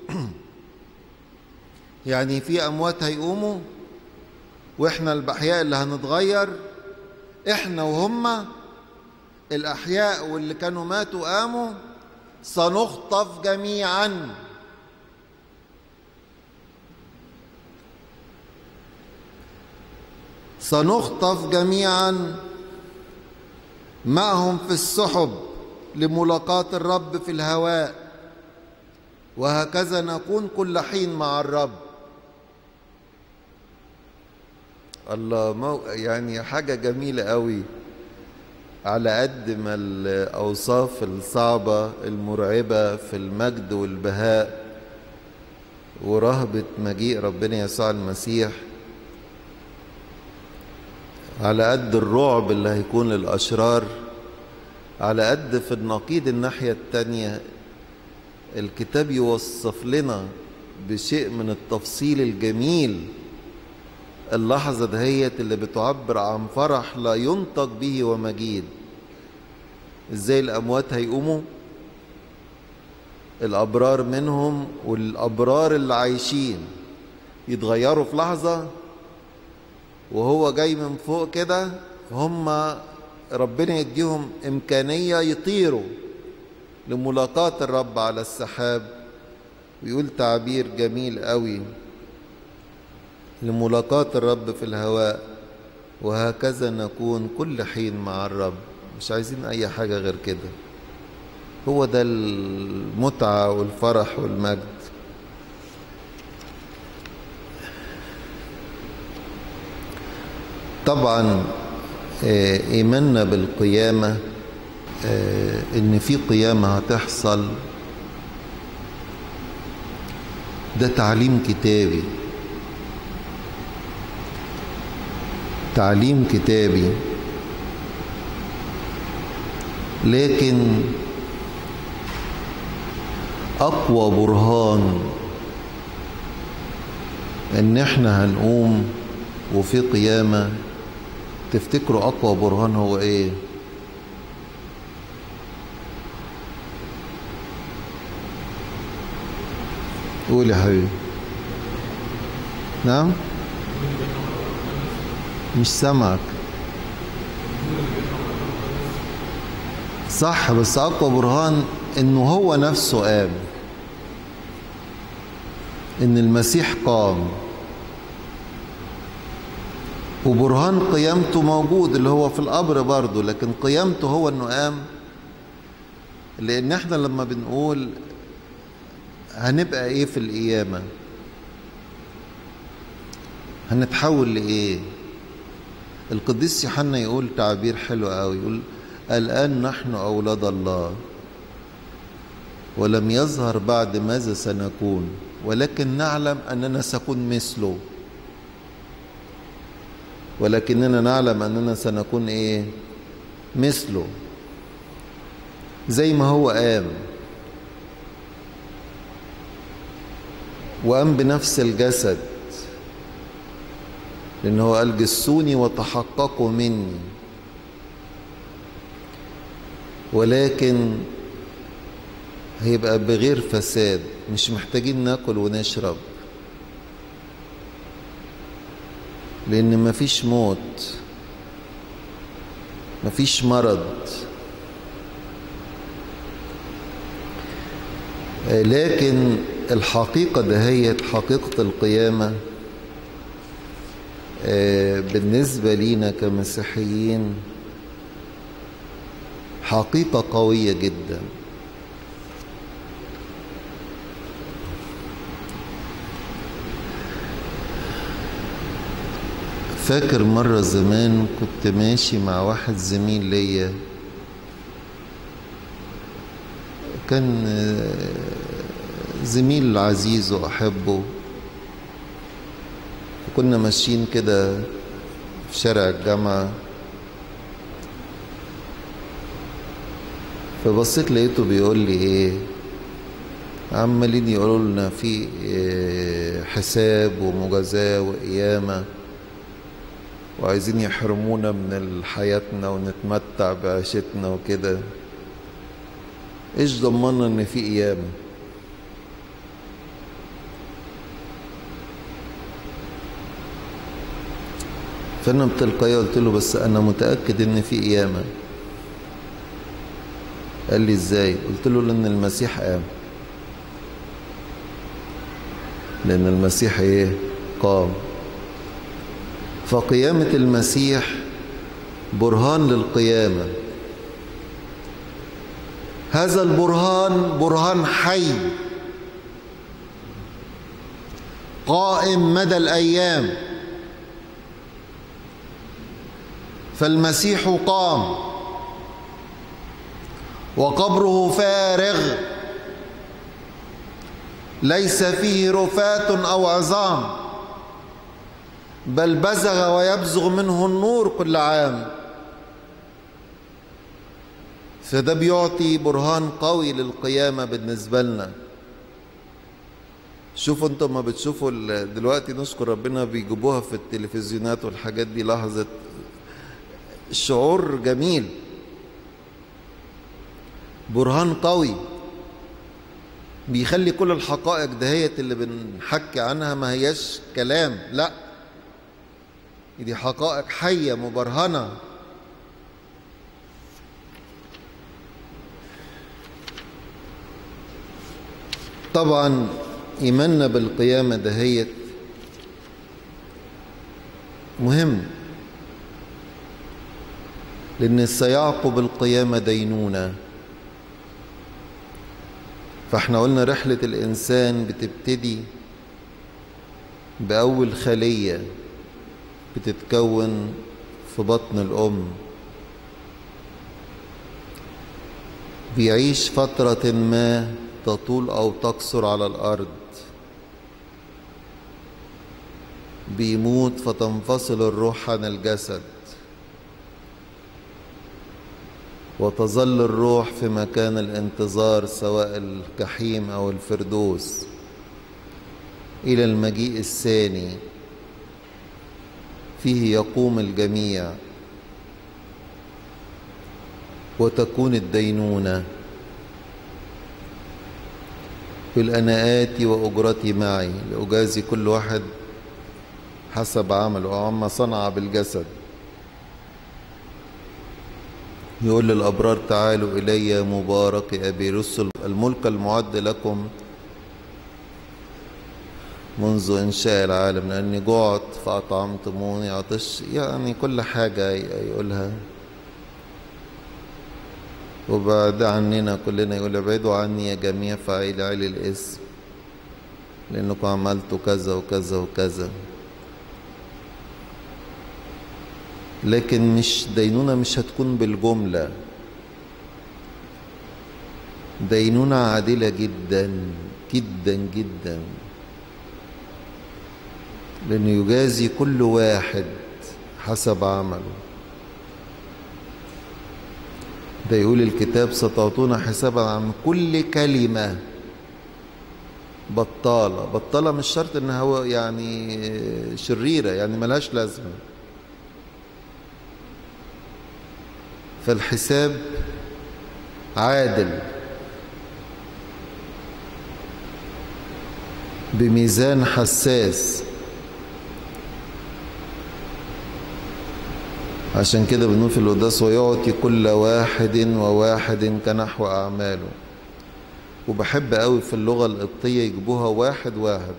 يعني في اموات هيقوموا واحنا الاحياء اللي هنتغير احنا وهم الاحياء واللي كانوا ماتوا قاموا سنخطف جميعا سنخطف جميعا معهم في السحب لملاقاة الرب في الهواء وهكذا نكون كل حين مع الرب الله مو يعني حاجة جميلة قوي على قد ما الأوصاف الصعبة المرعبة في المجد والبهاء ورهبة مجيء ربنا يسوع المسيح على قد الرعب اللي هيكون للأشرار على قد في النقيض الناحية التانية الكتاب يوصف لنا بشيء من التفصيل الجميل اللحظة دهيت اللي بتعبر عن فرح لا ينطق به ومجيد ازاي الأموات هيقوموا الأبرار منهم والأبرار اللي عايشين يتغيروا في لحظة وهو جاي من فوق كده هم ربنا يديهم إمكانية يطيروا لملاقاة الرب على السحاب ويقول تعبير جميل قوي لملاقاة الرب في الهواء وهكذا نكون كل حين مع الرب مش عايزين أي حاجة غير كده هو ده المتعة والفرح والمجد طبعا إيماننا بالقيامة إن في قيامة هتحصل ده تعليم كتابي تعليم كتابي لكن اقوى برهان ان احنا هنقوم وفي قيامه تفتكروا اقوى برهان هو ايه قول يا حبيبي نعم مش سامعك صح بس اقوى برهان انه هو نفسه قام ان المسيح قام وبرهان قيامته موجود اللي هو في القبر برضه لكن قيامته هو انه قام لان احنا لما بنقول هنبقى ايه في القيامه هنتحول لايه القديس يوحنا يقول تعبير حلو قوي يقول الآن نحن أولاد الله ولم يظهر بعد ماذا سنكون ولكن نعلم أننا سنكون مثله ولكننا نعلم أننا سنكون إيه مثله زي ما هو قام وقام بنفس الجسد لأنه قال جسوني وتحققوا مني ولكن هيبقى بغير فساد مش محتاجين ناكل ونشرب لأن مفيش موت مفيش مرض لكن الحقيقة دهيت حقيقة القيامة بالنسبة لينا كمسيحيين حقيقة قوية جدا فاكر مرة زمان كنت ماشي مع واحد زميل ليا كان زميل عزيز وأحبه كنا ماشيين كده في شارع الجامعة فبصيت لقيته بيقول لي ايه عمالين يقولوا لنا في إيه حساب ومجازاة وقيامة وعايزين يحرمونا من حياتنا ونتمتع بعيشتنا وكده ايش ضمنا ان في قيامه فانا بتلقائيه قلت له بس انا متاكد ان في قيامه قال لي ازاي قلت له لان المسيح قام لان المسيح ايه قام فقيامه المسيح برهان للقيامه هذا البرهان برهان حي قائم مدى الايام فالمسيح قام وقبره فارغ ليس فيه رفات او عظام بل بزغ ويبزغ منه النور كل عام فده بيعطي برهان قوي للقيامة بالنسبة لنا شوفوا انتم ما بتشوفوا دلوقتي نشكر ربنا بيجيبوها في التلفزيونات والحاجات دي لحظة شعور جميل برهان قوي بيخلي كل الحقائق دهيت اللي بنحكي عنها ما هياش كلام لا دي حقائق حية مبرهنة طبعا إيماننا بالقيامة دهيت مهم لأن سيعقب القيامة دينونة فاحنا قلنا رحلة الإنسان بتبتدي بأول خلية بتتكون في بطن الأم بيعيش فترة ما تطول أو تقصر على الأرض بيموت فتنفصل الروح عن الجسد وتظل الروح في مكان الانتظار سواء الجحيم أو الفردوس إلى المجيء الثاني فيه يقوم الجميع وتكون الدينونة بالأنا آتي وأجرتي معي لأجازي كل واحد حسب عمله أو عما صنع بالجسد يقول للأبرار تعالوا إلي مبارك أبي رسل الملك المعد لكم منذ إنشاء العالم لأني جعت فأطعمتموني عطش يعني كل حاجة يقولها وبعد عننا كلنا يقول ابعدوا عني يا جميع فاعلي علي الاسم لأنكم عملتوا كذا وكذا وكذا لكن مش دينونة مش هتكون بالجملة دينونة عادلة جدا جدا جدا لأنه يجازي كل واحد حسب عمله ده يقول الكتاب ستعطونا حسابا عن كل كلمة بطالة بطالة مش شرط انها هو يعني شريرة يعني ملهاش لازمة فالحساب عادل بميزان حساس عشان كده بنقول في القداس ويعطي كل واحد وواحد كنحو أعماله وبحب قوي في اللغة القبطية يجيبوها واحد واحد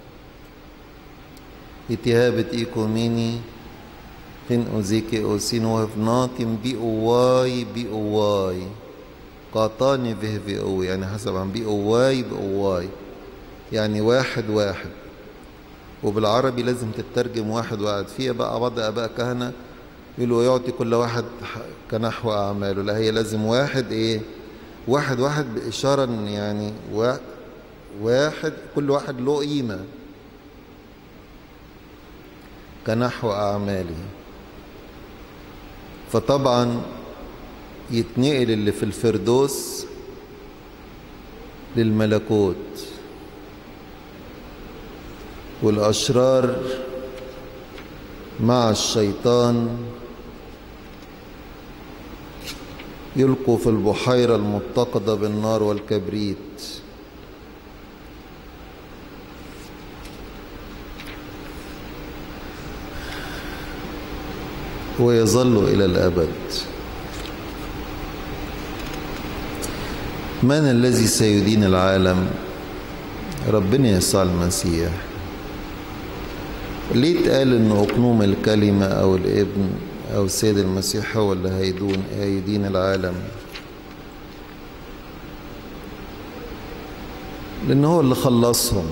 اتهابة إيكوميني فين أوزيكي أوسين وهفناتم بي أواي بي أواي قاطاني به في أوي يعني حسب عن بي أواي بأواي يعني واحد واحد وبالعربي لازم تترجم واحد واحد فيها بقى بعض آباء كهنة يقولوا يعطي كل واحد كنحو أعماله لا هي لازم واحد إيه واحد واحد بإشارة يعني واحد كل واحد له قيمة كنحو أعماله فطبعا يتنقل اللي في الفردوس للملكوت والأشرار مع الشيطان يلقوا في البحيرة المتقدة بالنار والكبريت ويظل إلى الأبد من الذي سيدين العالم ربنا يسوع المسيح ليه اتقال ان اقنوم الكلمة او الابن او السيد المسيح هو اللي هيدون هيدين العالم لان هو اللي خلصهم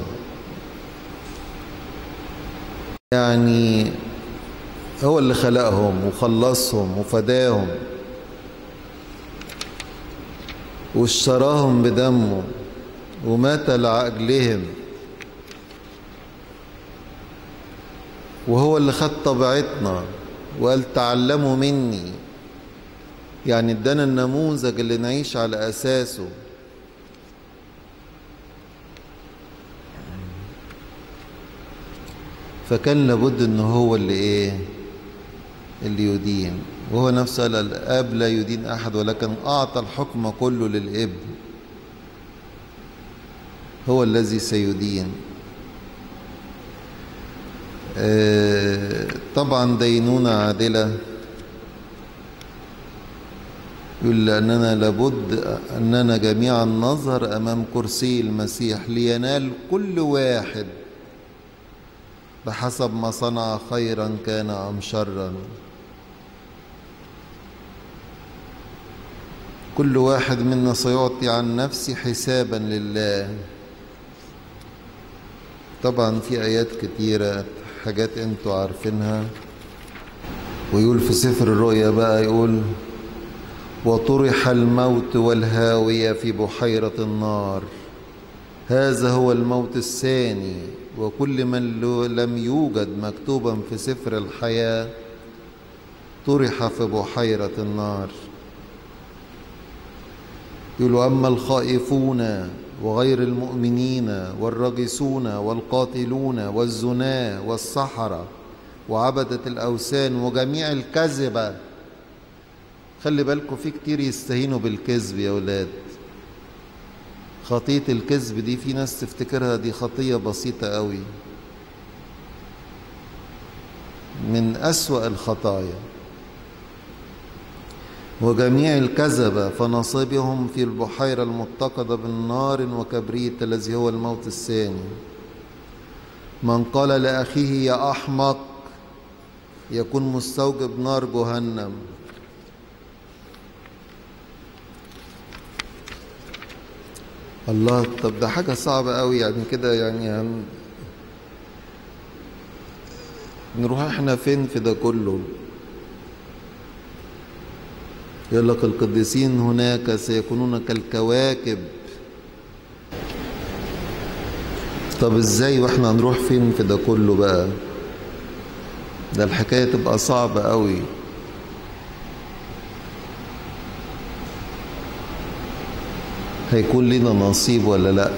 يعني هو اللي خلقهم وخلصهم وفداهم واشتراهم بدمه ومات لعجلهم وهو اللي خد طبيعتنا وقال تعلموا مني يعني ادانا النموذج اللي نعيش على اساسه فكان لابد ان هو اللي ايه اللي يدين وهو نفسه قال الاب لا يدين احد ولكن اعطى الحكم كله للابن هو الذي سيدين طبعا دينونة عادلة يقول لأننا لابد أننا جميعا نظهر أمام كرسي المسيح لينال كل واحد بحسب ما صنع خيرا كان أم شرا كل واحد منا سيعطي عن نفسه حسابا لله طبعا في آيات كتيرة حاجات انتوا عارفينها ويقول في سفر الرؤيا بقى يقول وطرح الموت والهاوية في بحيرة النار هذا هو الموت الثاني وكل من لم يوجد مكتوبا في سفر الحياة طرح في بحيرة النار يقول أما الخائفون وغير المؤمنين والرجسون والقاتلون والزنا والسحرة وعبدة الأوثان وجميع الكذبة خلي بالكم في كتير يستهينوا بالكذب يا ولاد خطية الكذب دي في ناس تفتكرها دي خطية بسيطة قوي من أسوأ الخطايا وجميع الكذبة فنصيبهم في البحيرة المتقدة بالنار وكبريت الذي هو الموت الثاني من قال لأخيه يا أحمق يكون مستوجب نار جهنم الله طب ده حاجة صعبة قوي يعني كده يعني هن... نروح احنا فين في ده كله يقول لك القديسين هناك سيكونون كالكواكب طب ازاي واحنا هنروح فين في ده كله بقى ده الحكاية تبقى صعبة قوي هيكون لنا نصيب ولا لا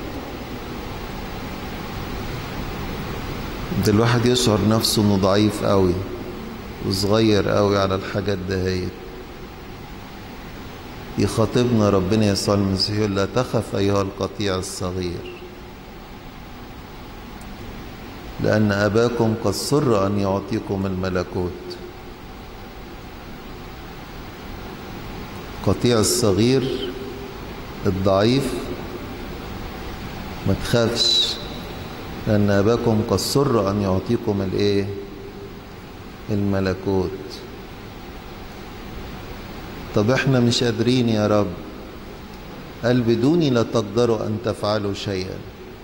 ده الواحد يشعر نفسه انه ضعيف قوي وصغير قوي على الحاجات دهيت يخاطبنا ربنا يسوع المسيح يقول لا تخف ايها القطيع الصغير لان اباكم قد سر ان يعطيكم الملكوت قطيع الصغير الضعيف ما تخافش لأن أباكم قد سر أن يعطيكم الإيه؟ الملكوت طب إحنا مش قادرين يا رب قال بدوني لا تقدروا أن تفعلوا شيئا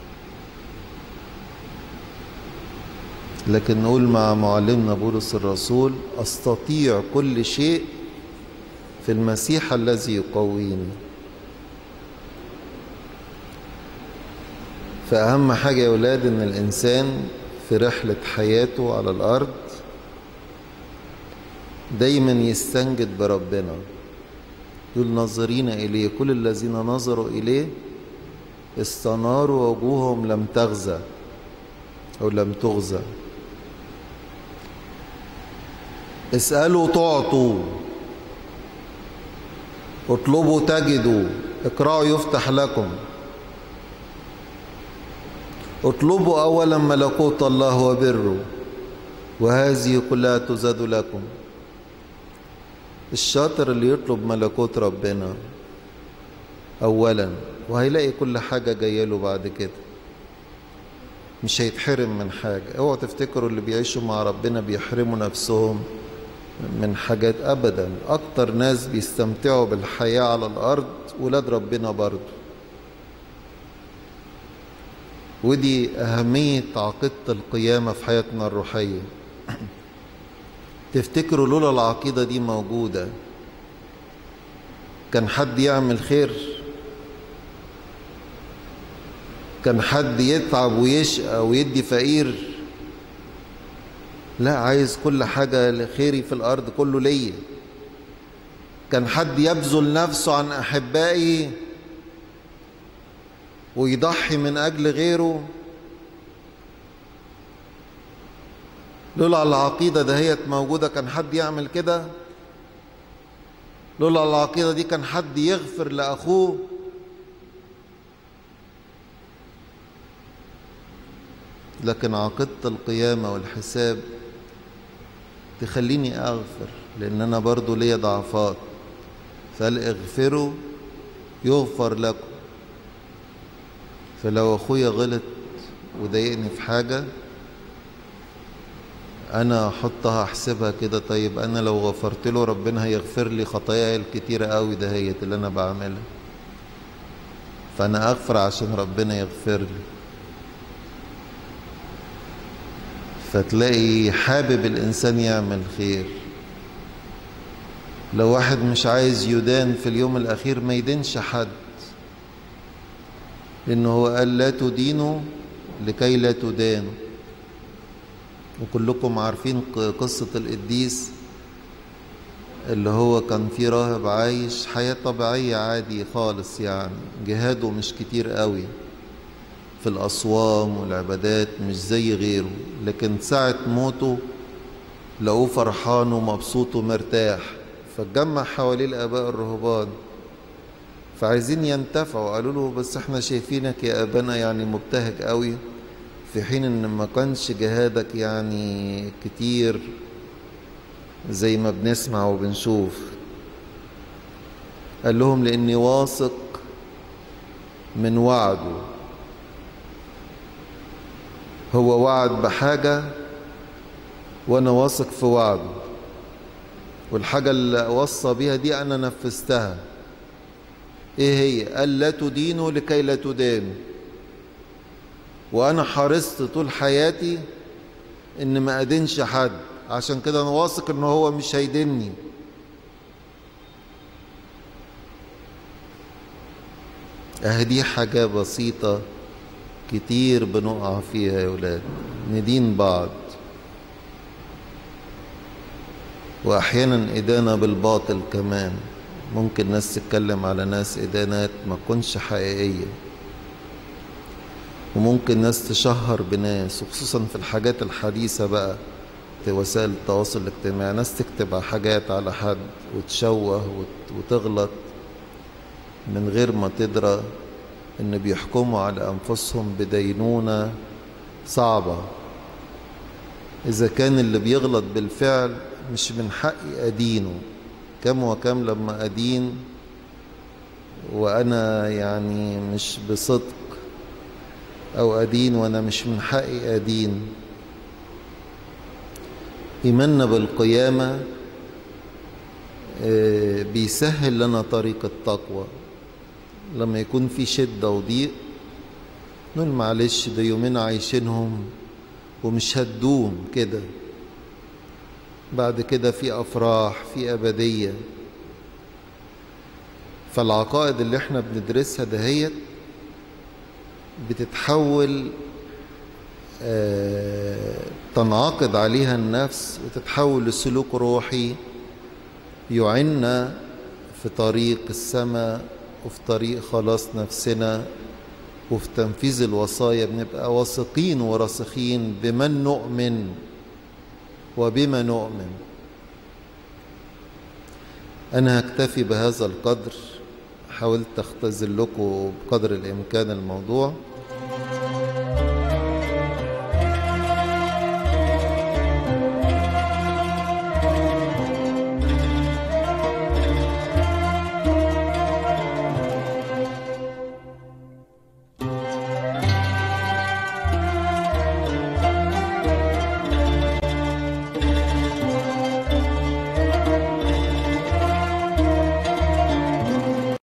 لكن نقول مع معلمنا بولس الرسول أستطيع كل شيء في المسيح الذي يقويني فأهم حاجة يا ولاد إن الإنسان في رحلة حياته على الأرض دايما يستنجد بربنا دول ناظرين إليه كل الذين نظروا إليه استناروا وجوههم لم تغزى أو لم تغزى اسألوا تعطوا اطلبوا تجدوا اقرأوا يفتح لكم اطلبوا اولا ملكوت الله وبره وهذه كلها تزاد لكم الشاطر اللي يطلب ملكوت ربنا اولا وهيلاقي كل حاجه جايه له بعد كده مش هيتحرم من حاجه اوعوا تفتكروا اللي بيعيشوا مع ربنا بيحرموا نفسهم من حاجات ابدا اكتر ناس بيستمتعوا بالحياه على الارض ولاد ربنا برضه ودي أهمية عقيدة القيامة في حياتنا الروحية تفتكروا لولا العقيدة دي موجودة كان حد يعمل خير كان حد يتعب ويشقى ويدي فقير لا عايز كل حاجة خيري في الأرض كله ليا كان حد يبذل نفسه عن أحبائي ويضحي من أجل غيره لولا العقيدة دهيت موجودة كان حد يعمل كده لولا العقيدة دي كان حد يغفر لأخوه لكن عقيدة القيامة والحساب تخليني أغفر لأن أنا برضو ليا ضعفات فقال اغفروا يغفر لكم فلو أخويا غلط وضايقني في حاجة انا احطها احسبها كده طيب انا لو غفرت له ربنا هيغفر لي خطاياي الكتيره قوي دهيت اللي انا بعملها فانا اغفر عشان ربنا يغفر لي فتلاقي حابب الانسان يعمل خير لو واحد مش عايز يدان في اليوم الاخير ما يدينش حد لانه هو قال لا تدينوا لكي لا تدانوا وكلكم عارفين قصة القديس اللي هو كان في راهب عايش حياة طبيعية عادي خالص يعني جهاده مش كتير قوي في الأصوام والعبادات مش زي غيره لكن ساعة موته لقوه فرحان ومبسوط ومرتاح فاتجمع حواليه الآباء الرهبان فعايزين ينتفعوا قالوا له بس احنا شايفينك يا أبانا يعني مبتهج قوي في حين ان ما كانش جهادك يعني كتير زي ما بنسمع وبنشوف قال لهم لاني واثق من وعده هو وعد بحاجة وانا واثق في وعده والحاجة اللي وصى بيها دي انا نفذتها ايه هي قال لا تدينوا لكي لا تدانوا وانا حرصت طول حياتي ان ما ادينش حد عشان كده انا واثق ان هو مش هيدني اه دي حاجة بسيطة كتير بنقع فيها يا ولاد ندين بعض واحيانا ادانة بالباطل كمان ممكن ناس تتكلم على ناس ادانات ما تكونش حقيقيه وممكن ناس تشهر بناس وخصوصا في الحاجات الحديثة بقى في وسائل التواصل الاجتماعي ناس تكتب حاجات على حد وتشوه وتغلط من غير ما تدرى ان بيحكموا على انفسهم بدينونة صعبة اذا كان اللي بيغلط بالفعل مش من حقي ادينه كم وكم لما ادين وانا يعني مش بصدق أو أدين وأنا مش من حقي أدين إيماننا بالقيامة بيسهل لنا طريق التقوى لما يكون في شدة وضيق نقول معلش ده يومين عايشينهم ومش هتدوم كده بعد كده في أفراح في أبدية فالعقائد اللي احنا بندرسها دهيت بتتحول تنعقد عليها النفس وتتحول لسلوك روحي يعنا في طريق السماء وفي طريق خلاص نفسنا وفي تنفيذ الوصايا بنبقى واثقين وراسخين بمن نؤمن وبما نؤمن أنا هكتفي بهذا القدر حاولت أختزل لكم بقدر الإمكان الموضوع